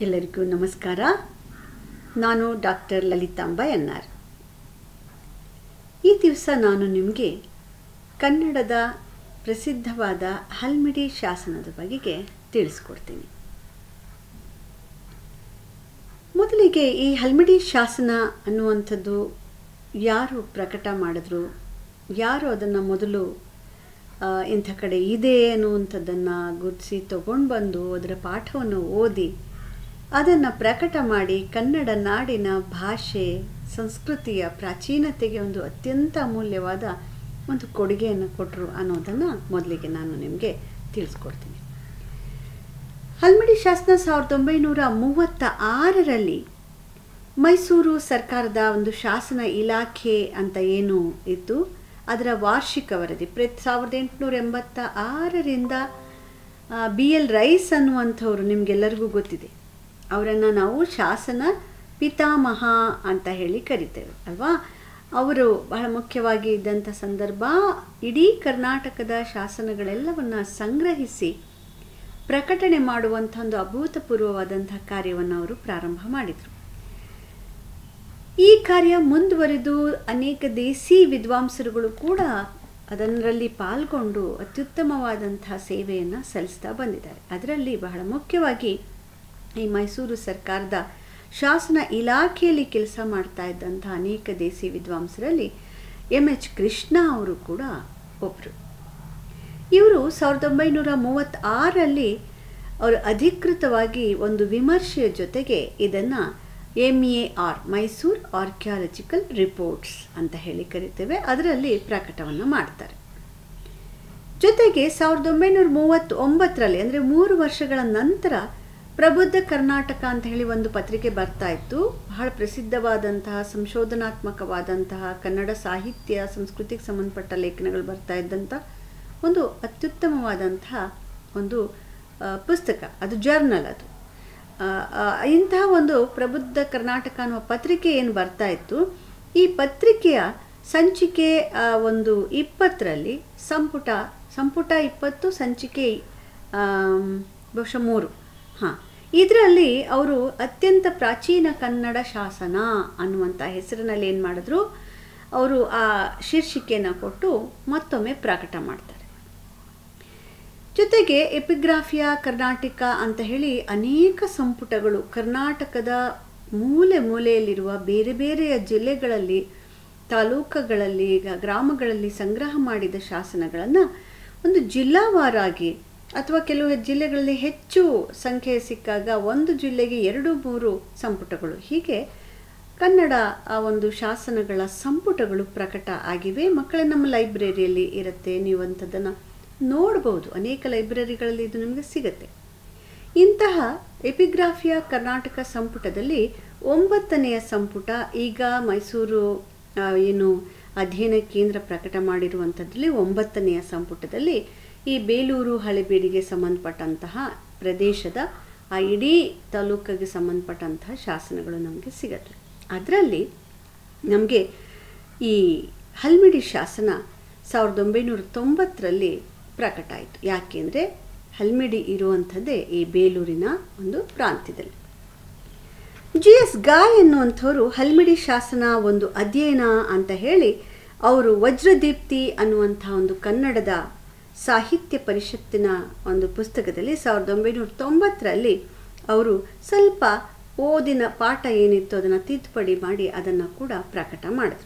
ಎಲ್ಲರಿಗೂ ನಮಸ್ಕಾರ ನಾನು ಡಾಕ್ಟರ್ ಲಲಿತಾಂಬ ಎನ್ನಾರ್ ಈ ದಿವಸ ನಾನು ನಿಮಗೆ ಕನ್ನಡದ ಪ್ರಸಿದ್ಧವಾದ ಹಲ್ಮಿಡಿ ಶಾಸನದ ಬಗೆಗೆ ತಿಳಿಸ್ಕೊಡ್ತೀನಿ ಮೊದಲಿಗೆ ಈ ಹಲ್ಮಿಡಿ ಶಾಸನ ಅನ್ನುವಂಥದ್ದು ಯಾರು ಪ್ರಕಟ ಮಾಡಿದ್ರು ಯಾರು ಅದನ್ನು ಮೊದಲು ಆ, ಇಂಥ ಕಡೆ ಇದೆ ಅನ್ನುವಂಥದ್ದನ್ನು ಗುರುತಿಸಿ ತಗೊಂಡು ಬಂದು ಅದರ ಪಾಠವನ್ನು ಓದಿ ಅದನ್ನು ಪ್ರಕಟ ಮಾಡಿ ಕನ್ನಡ ನಾಡಿನ ಭಾಷೆ ಸಂಸ್ಕೃತಿಯ ಪ್ರಾಚೀನತೆಗೆ ಒಂದು ಅತ್ಯಂತ ಅಮೂಲ್ಯವಾದ ಒಂದು ಕೊಡುಗೆಯನ್ನು ಕೊಟ್ಟರು ಅನ್ನೋದನ್ನು ಮೊದಲಿಗೆ ನಾನು ನಿಮಗೆ ತಿಳಿಸ್ಕೊಡ್ತೀನಿ ಹಲ್ಮಿಡಿ ಶಾಸನ ಸಾವಿರದ ಒಂಬೈನೂರ ಮೂವತ್ತ ಆರರಲ್ಲಿ ಮೈಸೂರು ಸರ್ಕಾರದ ಒಂದು ಶಾಸನ ಇಲಾಖೆ ಅಂತ ಏನು ಇತ್ತು ಅದರ ವಾರ್ಷಿಕ ವರದಿ ಪ್ರತಿ ಸಾವಿರದ ಎಂಟುನೂರ ಎಂಬತ್ತ ಆರರಿಂದ ಬಿ ಎಲ್ ರೈಸ್ ಅನ್ನುವಂಥವ್ರು ನಿಮಗೆಲ್ಲರಿಗೂ ಗೊತ್ತಿದೆ ಅವರನ್ನು ನಾವು ಶಾಸನ ಪಿತಾಮಹ ಅಂತ ಹೇಳಿ ಕರಿತೇವೆ ಅಲ್ವಾ ಅವರು ಬಹಳ ಮುಖ್ಯವಾಗಿ ಇದ್ದಂಥ ಸಂದರ್ಭ ಇಡೀ ಕರ್ನಾಟಕದ ಶಾಸನಗಳೆಲ್ಲವನ್ನು ಸಂಗ್ರಹಿಸಿ ಪ್ರಕಟಣೆ ಮಾಡುವಂಥ ಒಂದು ಅಭೂತಪೂರ್ವವಾದಂಥ ಕಾರ್ಯವನ್ನು ಅವರು ಪ್ರಾರಂಭ ಮಾಡಿದರು ಈ ಕಾರ್ಯ ಮುಂದುವರೆದು ಅನೇಕ ದೇಸಿ ವಿದ್ವಾಂಸರುಗಳು ಕೂಡ ಅದರಲ್ಲಿ ಪಾಲ್ಗೊಂಡು ಅತ್ಯುತ್ತಮವಾದಂತಹ ಸೇವೆಯನ್ನು ಸಲ್ಲಿಸ್ತಾ ಬಂದಿದ್ದಾರೆ ಅದರಲ್ಲಿ ಬಹಳ ಮುಖ್ಯವಾಗಿ ಈ ಮೈಸೂರು ಸರ್ಕಾರದ ಶಾಸನ ಇಲಾಖೆಯಲ್ಲಿ ಕೆಲಸ ಮಾಡ್ತಾ ಇದ್ದಂಥ ಅನೇಕ ದೇಸಿ ವಿದ್ವಾಂಸರಲ್ಲಿ ಎಂ ಎಚ್ ಕೃಷ್ಣ ಅವರು ಕೂಡ ಒಬ್ಬರು ಇವರು ಸಾವಿರದ ಒಂಬೈನೂರ ಮೂವತ್ತಾರರಲ್ಲಿ ಅವರು ಅಧಿಕೃತವಾಗಿ ಒಂದು ವಿಮರ್ಶೆಯ ಜೊತೆಗೆ ಇದನ್ನು M A R Mysuru archaeological reports ಅಂತ ಹೇಳಿ ಕರಿತೇವೆ ಅದರಲ್ಲಿ ಪ್ರಕಟವನ್ನು ಮಾಡ್ತಾರೆ ಜೊತೆಗೆ ಸಾವಿರದ ಒಂಬೈನೂರ ಮೂವತ್ತೊಂಬತ್ತರಲ್ಲಿ ಅಂದರೆ ಮೂರು ವರ್ಷಗಳ ನಂತರ ಪ್ರಬುದ್ಧ ಕರ್ನಾಟಕ ಅಂತ ಹೇಳಿ ಒಂದು ಪತ್ರಿಕೆ ಬರ್ತಾ ಇತ್ತು ಬಹಳ ಪ್ರಸಿದ್ಧವಾದಂತಹ ಸಂಶೋಧನಾತ್ಮಕವಾದಂತಹ ಕನ್ನಡ ಸಾಹಿತ್ಯ ಸಂಸ್ಕೃತಿಗೆ ಸಂಬಂಧಪಟ್ಟ ಲೇಖನಗಳು ಬರ್ತಾ ಇದ್ದಂಥ ಒಂದು ಅತ್ಯುತ್ತಮವಾದಂತಹ ಒಂದು ಆ, ಪುಸ್ತಕ ಅದು ಜರ್ನಲ್ ಅದು ಆ, ಆ, ಇಂತಹ ಒಂದು ಪ್ರಬುದ್ಧ ಕರ್ನಾಟಕ ಅನ್ನುವ ಪತ್ರಿಕೆ ಏನು ಬರ್ತಾ ಇತ್ತು ಈ ಪತ್ರಿಕೆಯ ಸಂಚಿಕೆ ಆ, ಒಂದು ಇಪ್ಪತ್ತರಲ್ಲಿ ಸಂಪುಟ ಸಂಪುಟ ಇಪ್ಪತ್ತು ಸಂಚಿಕೆ ಆಮ್, ಬಹುಶಃ ಮೂರು ಹಾಂ ಇದರಲ್ಲಿ ಅವರು ಅತ್ಯಂತ ಪ್ರಾಚೀನ ಕನ್ನಡ ಶಾಸನ ಅನ್ನುವಂಥ ಹೆಸರಿನಲ್ಲಿ ಏನು ಮಾಡಿದ್ರು ಅವರು ಆ ಶೀರ್ಷಿಕೆಯನ್ನು ಕೊಟ್ಟು ಮತ್ತೊಮ್ಮೆ ಪ್ರಕಟ ಮಾಡ್ತಾರೆ ಜೊತೆಗೆ ಎಪಿಗ್ರಾಫಿಯಾ ಕರ್ನಾಟಕ ಅಂತ ಹೇಳಿ ಅನೇಕ ಸಂಪುಟಗಳು ಕರ್ನಾಟಕದ ಮೂಲೆ ಮೂಲೆಯಲ್ಲಿರುವ ಬೇರೆ ಬೇರೆಯ ಜಿಲ್ಲೆಗಳಲ್ಲಿ ತಾಲೂಕುಗಳಲ್ಲಿ ಗ- ಗ್ರಾಮಗಳಲ್ಲಿ ಸಂಗ್ರಹ ಮಾಡಿದ ಶಾಸನಗಳನ್ನು ಒಂದು ಜಿಲ್ಲಾವಾರಾಗಿ ಅಥವಾ ಕೆಲವು ಜಿಲ್ಲೆಗಳಲ್ಲಿ ಹೆಚ್ಚು ಸಂಖ್ಯೆ ಸಿಕ್ಕಾಗ ಒಂದು ಜಿಲ್ಲೆಗೆ ಎರಡು ಮೂರು ಸಂಪುಟಗಳು ಹೀಗೆ ಕನ್ನಡ ಆ ಒಂದು ಶಾಸನಗಳ ಸಂಪುಟಗಳು ಪ್ರಕಟ ಆಗಿವೆ ಮಕ್ಕಳೇ ನಮ್ಮ ಲೈಬ್ರರಿಯಲ್ಲಿ ಇರುತ್ತೆ ನೀವು ಅಂಥದ್ದನ್ನು ನೋಡ್ಬೋದು ಅನೇಕ ಲೈಬ್ರರಿಗಳಲ್ಲಿ ಇದು ನಿಮಗೆ ಸಿಗುತ್ತೆ ಇಂತಹ ಎಪಿಗ್ರಾಫಿಯಾ ಕರ್ನಾಟಕ ಸಂಪುಟದಲ್ಲಿ ಒಂಬತ್ತನೆಯ ಸಂಪುಟ ಈಗ ಮೈಸೂರು ಆ, ಏನು ಅಧ್ಯಯನ ಕೇಂದ್ರ ಪ್ರಕಟ ಮಾಡಿರುವಂಥದ್ರಲ್ಲಿ ಒಂಬತ್ತನೆಯ ಸಂಪುಟದಲ್ಲಿ ಈ ಬೇಲೂರು ಹಳೆಬೀಡಿಗೆ ಸಂಬಂಧಪಟ್ಟಂತಹ ಪ್ರದೇಶದ ಆ ಇಡೀ ತಾಲೂಕಿಗೆ ಸಂಬಂಧಪಟ್ಟಂತಹ ಶಾಸನಗಳು ನಮಗೆ ಸಿಗತ್ತೆ ಅದರಲ್ಲಿ ನಮಗೆ ಈ ಹಲ್ಮಿಡಿ ಶಾಸನ ಸಾವಿರದ ಒಂಬೈನೂರ ತೊಂಬತ್ತರಲ್ಲಿ ಪ್ರಕಟ ಆಯಿತು ಯಾಕೆಂದರೆ ಹಲ್ಮಿಡಿ ಇರುವಂಥದ್ದೇ ಈ ಬೇಲೂರಿನ ಒಂದು ಪ್ರಾಂತ್ಯದಲ್ಲಿ ಜಿ ಎಸ್ ಗಾಯ್ ಎನ್ನುವಂಥವರು ಹಲ್ಮಿಡಿ ಶಾಸನ ಒಂದು ಅಧ್ಯಯನ ಅಂತ ಹೇಳಿ ಅವರು ವಜ್ರದೀಪ್ತಿ ಅನ್ನುವಂಥ ಒಂದು ಕನ್ನಡದ ಸಾಹಿತ್ಯ ಪರಿಷತ್ತಿನ ಒಂದು ಪುಸ್ತಕದಲ್ಲಿ ಸಾವಿರದ ಒಂಬೈನೂರ ತೊಂಬತ್ತರಲ್ಲಿ ಅವರು ಸ್ವಲ್ಪ ಓದಿನ ಪಾಠ ಏನಿತ್ತು ಅದನ್ನು ತಿದ್ದುಪಡಿ ಮಾಡಿ ಅದನ್ನು ಕೂಡ ಪ್ರಕಟ ಮಾಡಿದ್ರು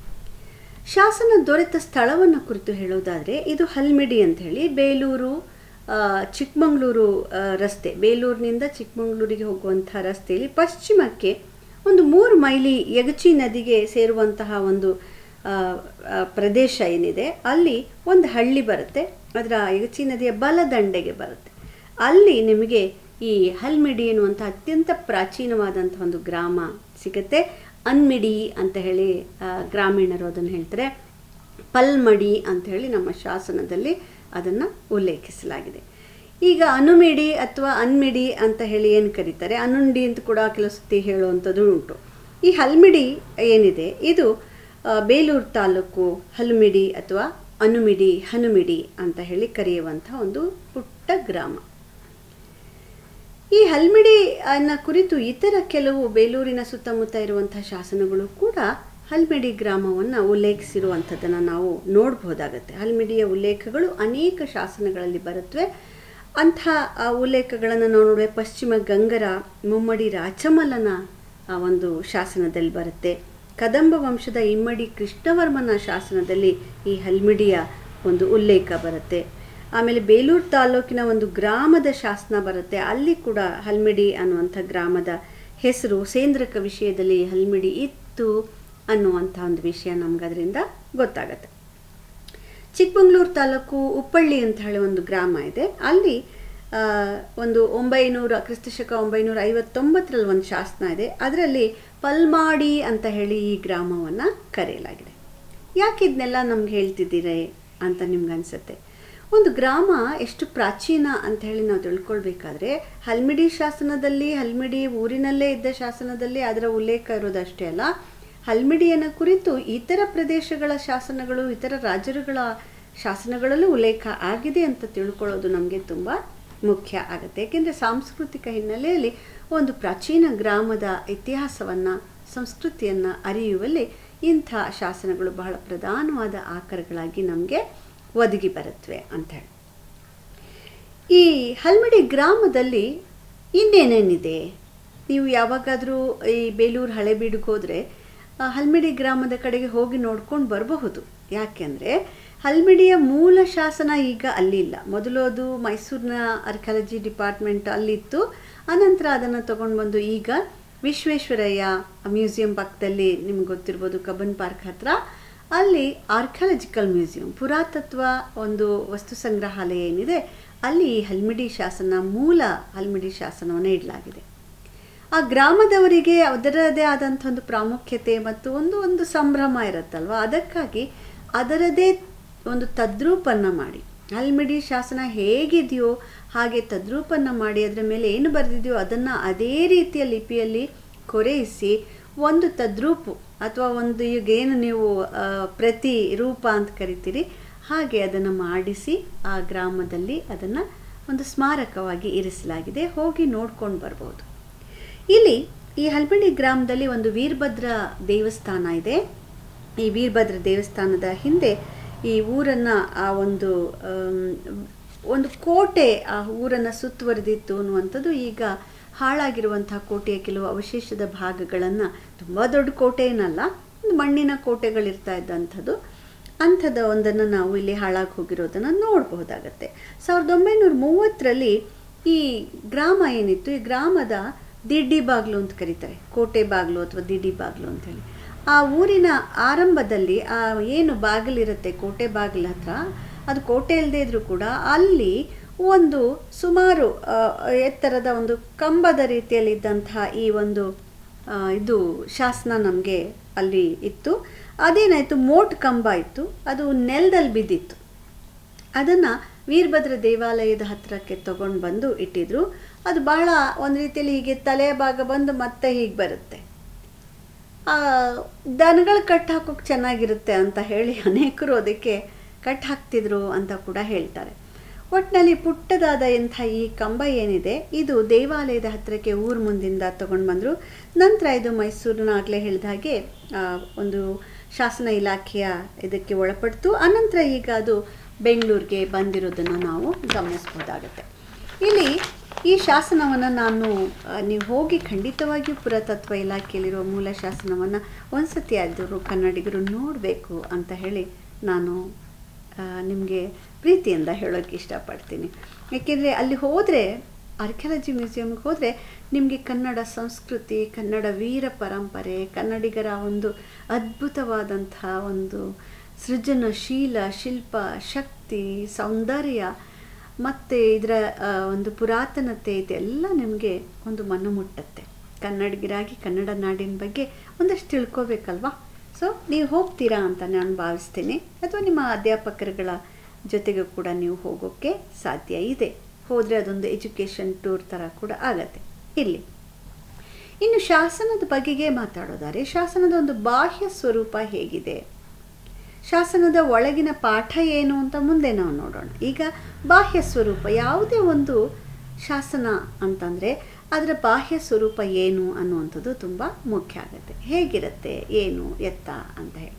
ಶಾಸನ ದೊರೆತ ಸ್ಥಳವನ್ನು ಕುರಿತು ಹೇಳೋದಾದರೆ ಇದು ಹಲ್ಮಿಡಿ ಅಂತ ಹೇಳಿ ಬೇಲೂರು ಆ, ಚಿಕ್ಕಮಗಳೂರು ಆ, ರಸ್ತೆ ಬೇಲೂರಿನಿಂದ ಚಿಕ್ಕಮಗಳೂರಿಗೆ ಹೋಗುವಂಥ ರಸ್ತೆಯಲ್ಲಿ ಪಶ್ಚಿಮಕ್ಕೆ ಒಂದು ಮೂರು ಮೈಲಿ ಯಗಚಿ ನದಿಗೆ ಸೇರುವಂತಹ ಒಂದು ಆ, ಆ, ಪ್ರದೇಶ ಏನಿದೆ ಅಲ್ಲಿ ಒಂದು ಹಳ್ಳಿ ಬರುತ್ತೆ ಅದರ ಯಗಚಿ ನದಿಯ ಬಲದಂಡೆಗೆ ಬರುತ್ತೆ ಅಲ್ಲಿ ನಿಮಗೆ ಈ ಹಲ್ಮಿಡಿ ಎನ್ನುವಂಥ ಅತ್ಯಂತ ಪ್ರಾಚೀನವಾದಂಥ ಒಂದು ಗ್ರಾಮ ಸಿಗುತ್ತೆ ಅನ್ಮಿಡಿ ಅಂತ ಹೇಳಿ ಆ, ಗ್ರಾಮೀಣರು ಅದನ್ನು ಹೇಳ್ತಾರೆ ಪಲ್ಮಡಿ ಅಂತ ಹೇಳಿ ನಮ್ಮ ಶಾಸನದಲ್ಲಿ ಅದನ್ನು ಉಲ್ಲೇಖಿಸಲಾಗಿದೆ ಈಗ ಅನುಮಿಡಿ ಅಥವಾ ಅನ್ಮಿಡಿ ಅಂತ ಹೇಳಿ ಏನು ಕರೀತಾರೆ ಅನುಂಡಿ ಅಂತ ಕೂಡ ಕೆಲವು ಸತಿ ಹೇಳುವಂಥದ್ದು ಉಂಟು ಈ ಹಲ್ಮಿಡಿ ಏನಿದೆ ಇದು ಆ, ಬೇಲೂರು ತಾಲೂಕು ಹಲ್ಮಿಡಿ ಅಥವಾ ಅನುಮಿಡಿ ಹನುಮಿಡಿ ಅಂತ ಹೇಳಿ ಕರೆಯುವಂಥ ಒಂದು ಪುಟ್ಟ ಗ್ರಾಮ ಈ ಹಲ್ಮಿಡಿ ಅನ್ನ ಕುರಿತು ಇತರ ಕೆಲವು ಬೇಲೂರಿನ ಸುತ್ತಮುತ್ತ ಇರುವಂತಹ ಶಾಸನಗಳು ಕೂಡ ಹಲ್ಮಿಡಿ ಗ್ರಾಮವನ್ನು ಉಲ್ಲೇಖಿಸಿರುವಂಥದ್ದನ್ನು ನಾವು ನೋಡಬಹುದಾಗತ್ತೆ ಹಲ್ಮಿಡಿಯ ಉಲ್ಲೇಖಗಳು ಅನೇಕ ಶಾಸನಗಳಲ್ಲಿ ಬರುತ್ತವೆ ಅಂಥ ಆ ಉಲ್ಲೇಖಗಳನ್ನು ನಾವು ನೋಡುವ ಪಶ್ಚಿಮ ಗಂಗರ ಮುಮ್ಮಡಿ ರಾಚಮಲ್ಲನ ಆ ಒಂದು ಶಾಸನದಲ್ಲಿ ಬರುತ್ತೆ ಕದಂಬ ವಂಶದ ಇಮ್ಮಡಿ ಕೃಷ್ಣವರ್ಮನ ಶಾಸನದಲ್ಲಿ ಈ ಹಲ್ಮಿಡಿಯ ಒಂದು ಉಲ್ಲೇಖ ಬರುತ್ತೆ ಆಮೇಲೆ ಬೇಲೂರು ತಾಲೂಕಿನ ಒಂದು ಗ್ರಾಮದ ಶಾಸನ ಬರುತ್ತೆ ಅಲ್ಲಿ ಕೂಡ ಹಲ್ಮಿಡಿ ಅನ್ನುವಂಥ ಗ್ರಾಮದ ಹೆಸರು ಸೇಂದ್ರಕ ವಿಷಯದಲ್ಲಿ ಹಲ್ಮಿಡಿ ಇತ್ತು ಅನ್ನುವಂಥ ಒಂದು ವಿಷಯ ನಮ್ಗೆ ಅದರಿಂದ ಗೊತ್ತಾಗತ್ತೆ ಚಿಕ್ಕಮಂಗ್ಳೂರು ತಾಲೂಕು ಉಪ್ಪಳ್ಳಿ ಅಂತ ಹೇಳಿ ಒಂದು ಗ್ರಾಮ ಇದೆ ಅಲ್ಲಿ ಆ, ಒಂದು ಒಂಬೈನೂರ ಕ್ರಿಸ್ತಶಕ ಒಂಬೈನೂರ ಐವತ್ತೊಂಬತ್ತರಲ್ಲಿ ಒಂದು ಶಾಸನ ಇದೆ ಅದರಲ್ಲಿ ಪಲ್ಮಾಡಿ ಅಂತ ಹೇಳಿ ಈ ಗ್ರಾಮವನ್ನು ಕರೆಯಲಾಗಿದೆ ಯಾಕೆ ಇದನ್ನೆಲ್ಲ ನಮ್ಗೆ ಹೇಳ್ತಿದ್ದೀರಿ ಅಂತ ನಿಮ್ಗೆ ಅನ್ಸುತ್ತೆ ಒಂದು ಗ್ರಾಮ ಎಷ್ಟು ಪ್ರಾಚೀನ ಅಂತ ಹೇಳಿ ನಾವು ತಿಳ್ಕೊಳ್ಬೇಕಾದ್ರೆ ಹಲ್ಮಿಡಿ ಶಾಸನದಲ್ಲಿ ಹಲ್ಮಿಡಿ ಊರಿನಲ್ಲೇ ಇದ್ದ ಶಾಸನದಲ್ಲಿ ಅದರ ಉಲ್ಲೇಖ ಇರೋದಷ್ಟೇ ಅಲ್ಲ ಹಲ್ಮಿಡಿಯನ್ನ ಕುರಿತು ಇತರ ಪ್ರದೇಶಗಳ ಶಾಸನಗಳು ಇತರ ರಾಜರುಗಳ ಶಾಸನಗಳಲ್ಲೂ ಉಲ್ಲೇಖ ಆಗಿದೆ ಅಂತ ತಿಳ್ಕೊಳ್ಳೋದು ನಮಗೆ ತುಂಬ ಮುಖ್ಯ ಆಗುತ್ತೆ ಏಕೆಂದರೆ ಸಾಂಸ್ಕೃತಿಕ ಹಿನ್ನೆಲೆಯಲ್ಲಿ ಒಂದು ಪ್ರಾಚೀನ ಗ್ರಾಮದ ಇತಿಹಾಸವನ್ನು ಸಂಸ್ಕೃತಿಯನ್ನು ಅರಿಯುವಲ್ಲಿ ಇಂಥ ಶಾಸನಗಳು ಬಹಳ ಪ್ರಧಾನವಾದ ಆಕರಗಳಾಗಿ ನಮಗೆ ಒದಗಿ ಬರುತ್ತವೆ ಅಂತ ಹೇಳಿ ಈ ಹಲ್ಮಿಡಿ ಗ್ರಾಮದಲ್ಲಿ ಇನ್ನೇನೇನಿದೆ ನೀವು ಯಾವಾಗಾದರೂ ಈ ಬೇಲೂರು ಹಳೆಬೀಡಿಗೆ ಹೋದರೆ ಆ, ಹಲ್ಮಿಡಿ ಗ್ರಾಮದ ಕಡೆಗೆ ಹೋಗಿ ನೋಡ್ಕೊಂಡು ಬರಬಹುದು ಯಾಕೆಂದರೆ ಹಲ್ಮಿಡಿಯ ಮೂಲ ಶಾಸನ ಈಗ ಅಲ್ಲಿಲ್ಲ ಮೊದಲು ಅದು ಮೈಸೂರಿನ ಆರ್ಕಿಯಾಲಜಿ ಡಿಪಾರ್ಟ್ಮೆಂಟ್ ಅಲ್ಲಿತ್ತು ಅನಂತರ ಅದನ್ನು ತಗೊಂಡು ಬಂದು ಈಗ ವಿಶ್ವೇಶ್ವರಯ್ಯ ಮ್ಯೂಸಿಯಂ ಪಕ್ಕದಲ್ಲಿ ನಿಮ್ಗೆ ಗೊತ್ತಿರ್ಬೋದು ಕಬ್ಬನ್ ಪಾರ್ಕ್ ಹತ್ರ ಅಲ್ಲಿ ಆರ್ಕಿಯಾಲಜಿಕಲ್ ಮ್ಯೂಸಿಯಂ ಪುರಾತತ್ವ ಒಂದು ವಸ್ತು ಸಂಗ್ರಹಾಲಯ ಏನಿದೆ ಅಲ್ಲಿ ಈ ಹಲ್ಮಿಡಿ ಶಾಸನ ಮೂಲ ಹಲ್ಮಿಡಿ ಶಾಸನವನ್ನು ಇಡಲಾಗಿದೆ ಆ ಗ್ರಾಮದವರಿಗೆ ಅದರದೇ ಆದಂಥ ಒಂದು ಪ್ರಾಮುಖ್ಯತೆ ಮತ್ತು ಒಂದು ಒಂದು ಸಂಭ್ರಮ ಇರುತ್ತಲ್ವ ಅದಕ್ಕಾಗಿ ಅದರದೇ ಒಂದು ತದ್ರೂಪನ್ನು ಮಾಡಿ ಹಲ್ಮಿಡಿ ಶಾಸನ ಹೇಗಿದೆಯೋ ಹಾಗೆ ತದ್ರೂಪನ್ನು ಮಾಡಿ ಅದರ ಮೇಲೆ ಏನು ಬರೆದಿದೆಯೋ ಅದನ್ನು ಅದೇ ರೀತಿಯ ಲಿಪಿಯಲ್ಲಿ ಕೊರೆಯಿಸಿ ಒಂದು ತದ್ರೂಪು ಅಥವಾ ಒಂದು ಈಗ ಏನು ನೀವು ಆ, ಪ್ರತಿ ರೂಪ ಅಂತ ಕರಿತೀರಿ ಹಾಗೆ ಅದನ್ನು ಮಾಡಿಸಿ ಆ ಗ್ರಾಮದಲ್ಲಿ ಅದನ್ನು ಒಂದು ಸ್ಮಾರಕವಾಗಿ ಇರಿಸಲಾಗಿದೆ ಹೋಗಿ ನೋಡ್ಕೊಂಡು ಬರ್ಬೋದು ಇಲ್ಲಿ ಈ ಹಲ್ಬಳ್ಳಿ ಗ್ರಾಮದಲ್ಲಿ ಒಂದು ವೀರಭದ್ರ ದೇವಸ್ಥಾನ ಇದೆ ಈ ವೀರಭದ್ರ ದೇವಸ್ಥಾನದ ಹಿಂದೆ ಈ ಊರನ್ನು ಆ ಒಂದು ಆಮ್, ಒಂದು ಕೋಟೆ ಆ ಊರನ್ನು ಸುತ್ತುವರೆದಿತ್ತು ಅನ್ನುವಂಥದ್ದು ಈಗ ಹಾಳಾಗಿರುವಂತಹ ಕೋಟೆಯ ಕೆಲವು ಅವಶೇಷದ ಭಾಗಗಳನ್ನು ತುಂಬ ದೊಡ್ಡ ಕೋಟೆ ಏನಲ್ಲ ಒಂದು ಮಣ್ಣಿನ ಕೋಟೆಗಳಿರ್ತಾ ಇದ್ದಂಥದ್ದು ಅಂಥದ್ದು ಒಂದನ್ನು ನಾವು ಇಲ್ಲಿ ಹಾಳಾಗಿ ಹೋಗಿರೋದನ್ನು ನೋಡಬಹುದಾಗತ್ತೆ ಸಾವಿರದ ಒಂಬೈನೂರ ಮೂವತ್ತರಲ್ಲಿ ಈ ಗ್ರಾಮ ಏನಿತ್ತು ಈ ಗ್ರಾಮದ ದಿಡ್ಡಿ ಬಾಗ್ಲು ಅಂತ ಕರೀತಾರೆ ಕೋಟೆ ಬಾಗ್ಲು ಅಥವಾ ದಿಡ್ಡಿ ಬಾಗ್ಲು ಅಂತ ಹೇಳಿ ಆ ಊರಿನ ಆರಂಭದಲ್ಲಿ ಆ ಏನು ಬಾಗಿಲಿರುತ್ತೆ ಕೋಟೆ ಬಾಗಿಲ ಹತ್ರ ಅದು ಕೋಟೆ ಇಲ್ಲದೆ ಇದ್ರೂ ಕೂಡ ಅಲ್ಲಿ ಒಂದು ಸುಮಾರು ಆ, ಎತ್ತರದ ಒಂದು ಕಂಬದ ರೀತಿಯಲ್ಲಿ ಇದ್ದಂತಹ ಈ ಒಂದು ಆ, ಇದು ಶಾಸನ ನಮಗೆ ಅಲ್ಲಿ ಇತ್ತು ಅದೇನಾಯಿತು ಮೋಟ್ ಕಂಬ ಇತ್ತು ಅದು ನೆಲದಲ್ಲಿ ಬಿದ್ದಿತ್ತು ಅದನ್ನು ವೀರಭದ್ರ ದೇವಾಲಯದ ಹತ್ತಿರಕ್ಕೆ ತಗೊಂಡು ಬಂದು ಇಟ್ಟಿದ್ರು ಅದು ಬಹಳ ಒಂದು ರೀತಿಯಲ್ಲಿ ಹೀಗೆ ತಲೆ ಭಾಗ ಬಂದು ಮತ್ತೆ ಹೀಗೆ ಬರುತ್ತೆ ಆ, ದನಗಳು ಕಟ್ ಹಾಕೋಕೆ ಚೆನ್ನಾಗಿರುತ್ತೆ ಅಂತ ಹೇಳಿ ಅನೇಕರು ಅದಕ್ಕೆ ಕಟ್ ಹಾಕ್ತಿದ್ರು ಅಂತ ಕೂಡ ಹೇಳ್ತಾರೆ ಒಟ್ಟಿನಲ್ಲಿ ಪುಟ್ಟದಾದ ಇಂಥ ಈ ಕಂಬ ಏನಿದೆ ಇದು ದೇವಾಲಯದ ಹತ್ತಿರಕ್ಕೆ ಊರು ಮುಂದಿಂದ ತಗೊಂಡು ಬಂದರು ನಂತರ ಇದು ಮೈಸೂರಿನ ಆಗಲೇ ಹೇಳಿದ ಹಾಗೆ ಆ, ಒಂದು ಶಾಸನ ಇಲಾಖೆಯ ಇದಕ್ಕೆ ಒಳಪಡ್ತು ಅನಂತರ ಈಗ ಅದು ಬೆಂಗಳೂರಿಗೆ ಬಂದಿರೋದನ್ನು ನಾವು ಗಮನಿಸ್ಬೋದಾಗುತ್ತೆ ಇಲ್ಲಿ ಈ ಶಾಸನವನ್ನು ನಾನು ಆ, ನೀವು ಹೋಗಿ ಖಂಡಿತವಾಗಿಯೂ ಪುರಾತತ್ವ ಇಲಾಖೆಯಲ್ಲಿರುವ ಮೂಲ ಶಾಸನವನ್ನು ಒಂದ್ಸತಿ ಆದರೂ ಕನ್ನಡಿಗರು ನೋಡಬೇಕು ಅಂತ ಹೇಳಿ ನಾನು ನಿಮಗೆ ಪ್ರೀತಿಯಿಂದ ಹೇಳೋಕ್ಕೆ ಇಷ್ಟಪಡ್ತೀನಿ ಏಕೆಂದರೆ ಅಲ್ಲಿ ಹೋದರೆ ಆರ್ಕಿಯಾಲಜಿ ಮ್ಯೂಸಿಯಮ್ಗೆ ಹೋದರೆ ನಿಮಗೆ ಕನ್ನಡ ಸಂಸ್ಕೃತಿ ಕನ್ನಡ ವೀರ ಪರಂಪರೆ ಕನ್ನಡಿಗರ ಒಂದು ಅದ್ಭುತವಾದಂಥ ಒಂದು ಸೃಜನಶೀಲ ಶಿಲ್ಪ ಶಕ್ತಿ ಸೌಂದರ್ಯ ಮತ್ತು ಇದರ ಆ, ಒಂದು ಪುರಾತನತೆ ಇದೆಲ್ಲ ನಿಮಗೆ ಒಂದು ಮನ ಮುಟ್ಟತ್ತೆ ಕನ್ನಡಿಗರಾಗಿ ಕನ್ನಡ ನಾಡಿನ ಬಗ್ಗೆ ಒಂದಷ್ಟು ತಿಳ್ಕೊಬೇಕಲ್ವಾ ಸೊ ನೀವು ಹೋಗ್ತೀರಾ ಅಂತ ನಾನು ಭಾವಿಸ್ತೀನಿ ಅಥವಾ ನಿಮ್ಮ ಅಧ್ಯಾಪಕರುಗಳ ಜೊತೆಗೆ ಕೂಡ ನೀವು ಹೋಗೋಕ್ಕೆ ಸಾಧ್ಯ ಇದೆ ಹೋದರೆ ಅದೊಂದು ಎಜುಕೇಷನ್ ಟೂರ್ ಥರ ಕೂಡ ಆಗತ್ತೆ ಇಲ್ಲಿ ಇನ್ನು ಶಾಸನದ ಬಗೆಗೆ ಮಾತಾಡೋದಾದ್ರೆ ಶಾಸನದ ಒಂದು ಬಾಹ್ಯ ಸ್ವರೂಪ ಹೇಗಿದೆ ಶಾಸನದ ಒಳಗಿನ ಪಾಠ ಏನು ಅಂತ ಮುಂದೆ ನಾವು ನೋಡೋಣ ಈಗ ಬಾಹ್ಯ ಸ್ವರೂಪ ಯಾವುದೇ ಒಂದು ಶಾಸನ ಅಂತಂದರೆ ಅದರ ಬಾಹ್ಯ ಸ್ವರೂಪ ಏನು ಅನ್ನುವಂಥದ್ದು ತುಂಬ ಮುಖ್ಯ ಆಗುತ್ತೆ ಹೇಗಿರುತ್ತೆ ಏನು ಎತ್ತ ಅಂತ ಹೇಳಿ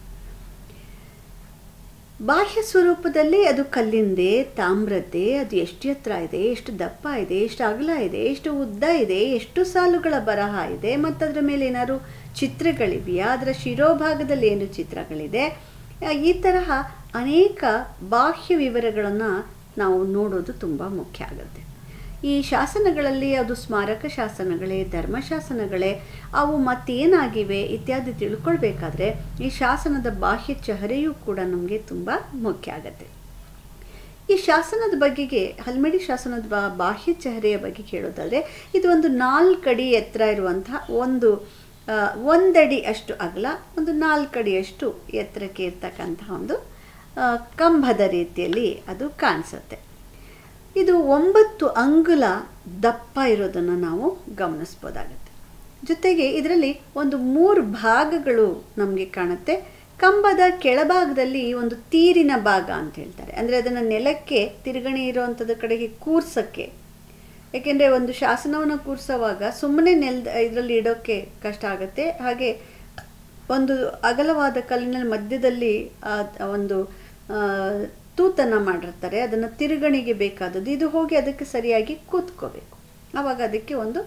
ಬಾಹ್ಯ ಸ್ವರೂಪದಲ್ಲಿ ಅದು ಕಲ್ಲಿಂದೆ ತಾಮ್ರದ್ದೇ ಅದು ಎಷ್ಟು ಎತ್ತರ ಇದೆ ಎಷ್ಟು ದಪ್ಪ ಇದೆ ಎಷ್ಟು ಅಗಲ ಇದೆ ಎಷ್ಟು ಉದ್ದ ಇದೆ ಎಷ್ಟು ಸಾಲುಗಳ ಬರಹ ಇದೆ ಮತ್ತು ಅದರ ಮೇಲೆ ಏನಾದ್ರು ಚಿತ್ರಗಳಿವೆಯಾ ಅದರ ಶಿರೋಭಾಗದಲ್ಲಿ ಏನು ಚಿತ್ರಗಳಿದೆ ಈ ತರಹ ಅನೇಕ ಬಾಹ್ಯ ವಿವರಗಳನ್ನು ನಾವು ನೋಡೋದು ತುಂಬ ಮುಖ್ಯ ಆಗುತ್ತೆ ಈ ಶಾಸನಗಳಲ್ಲಿ ಅದು ಸ್ಮಾರಕ ಶಾಸನಗಳೇ ಧರ್ಮಶಾಸನಗಳೇ ಅವು ಮತ್ತೇನಾಗಿವೆ ಇತ್ಯಾದಿ ತಿಳ್ಕೊಳ್ಬೇಕಾದ್ರೆ ಈ ಶಾಸನದ ಬಾಹ್ಯ ಚಹರೆಯೂ ಕೂಡ ನಮಗೆ ತುಂಬ ಮುಖ್ಯ ಆಗುತ್ತೆ ಈ ಶಾಸನದ ಬಗೆಗೆ ಹಲ್ಮಿಡಿ ಶಾಸನದ ಬಾ ಬಾಹ್ಯ ಚಹರೆಯ ಬಗ್ಗೆ ಕೇಳೋದಾದರೆ ಇದು ಒಂದು ನಾಲ್ಕಡಿ ಎತ್ತರ ಇರುವಂತಹ ಒಂದು ಒಂದಡಿ ಅಷ್ಟು ಅಗಲ ಒಂದು ನಾಲ್ಕಡಿಯಷ್ಟು ಎತ್ತರಕ್ಕೆ ಇರ್ತಕ್ಕಂತಹ ಒಂದು ಕಂಬದ ರೀತಿಯಲ್ಲಿ ಅದು ಕಾಣಿಸುತ್ತೆ ಇದು ಒಂಬತ್ತು ಅಂಗುಲ ದಪ್ಪ ಇರೋದನ್ನು ನಾವು ಗಮನಿಸ್ಬೋದಾಗತ್ತೆ ಜೊತೆಗೆ ಇದರಲ್ಲಿ ಒಂದು ಮೂರು ಭಾಗಗಳು ನಮಗೆ ಕಾಣುತ್ತೆ ಕಂಬದ ಕೆಳಭಾಗದಲ್ಲಿ ಒಂದು ತೀರಿನ ಭಾಗ ಅಂತ ಹೇಳ್ತಾರೆ ಅಂದರೆ ಅದನ್ನು ನೆಲಕ್ಕೆ ತಿರುಗಣಿ ಇರೋವಂಥದ್ದು ಕಡೆಗೆ ಕೂರ್ಸೋಕ್ಕೆ ಏಕೆಂದರೆ ಒಂದು ಶಾಸನವನ್ನು ಕೂರಿಸೋವಾಗ ಸುಮ್ಮನೆ ನೆಲದ ಇದರಲ್ಲಿ ಇಡೋಕ್ಕೆ ಕಷ್ಟ ಆಗುತ್ತೆ ಹಾಗೆ ಒಂದು ಅಗಲವಾದ ಕಲ್ಲಿನ ಮಧ್ಯದಲ್ಲಿ ಒಂದು ತೂತನ್ನು ಮಾಡಿರ್ತಾರೆ ಅದನ್ನು ತಿರುಗಣಿಗೆ ಬೇಕಾದದ್ದು ಇದು ಹೋಗಿ ಅದಕ್ಕೆ ಸರಿಯಾಗಿ ಕೂತ್ಕೋಬೇಕು ಆವಾಗ ಅದಕ್ಕೆ ಒಂದು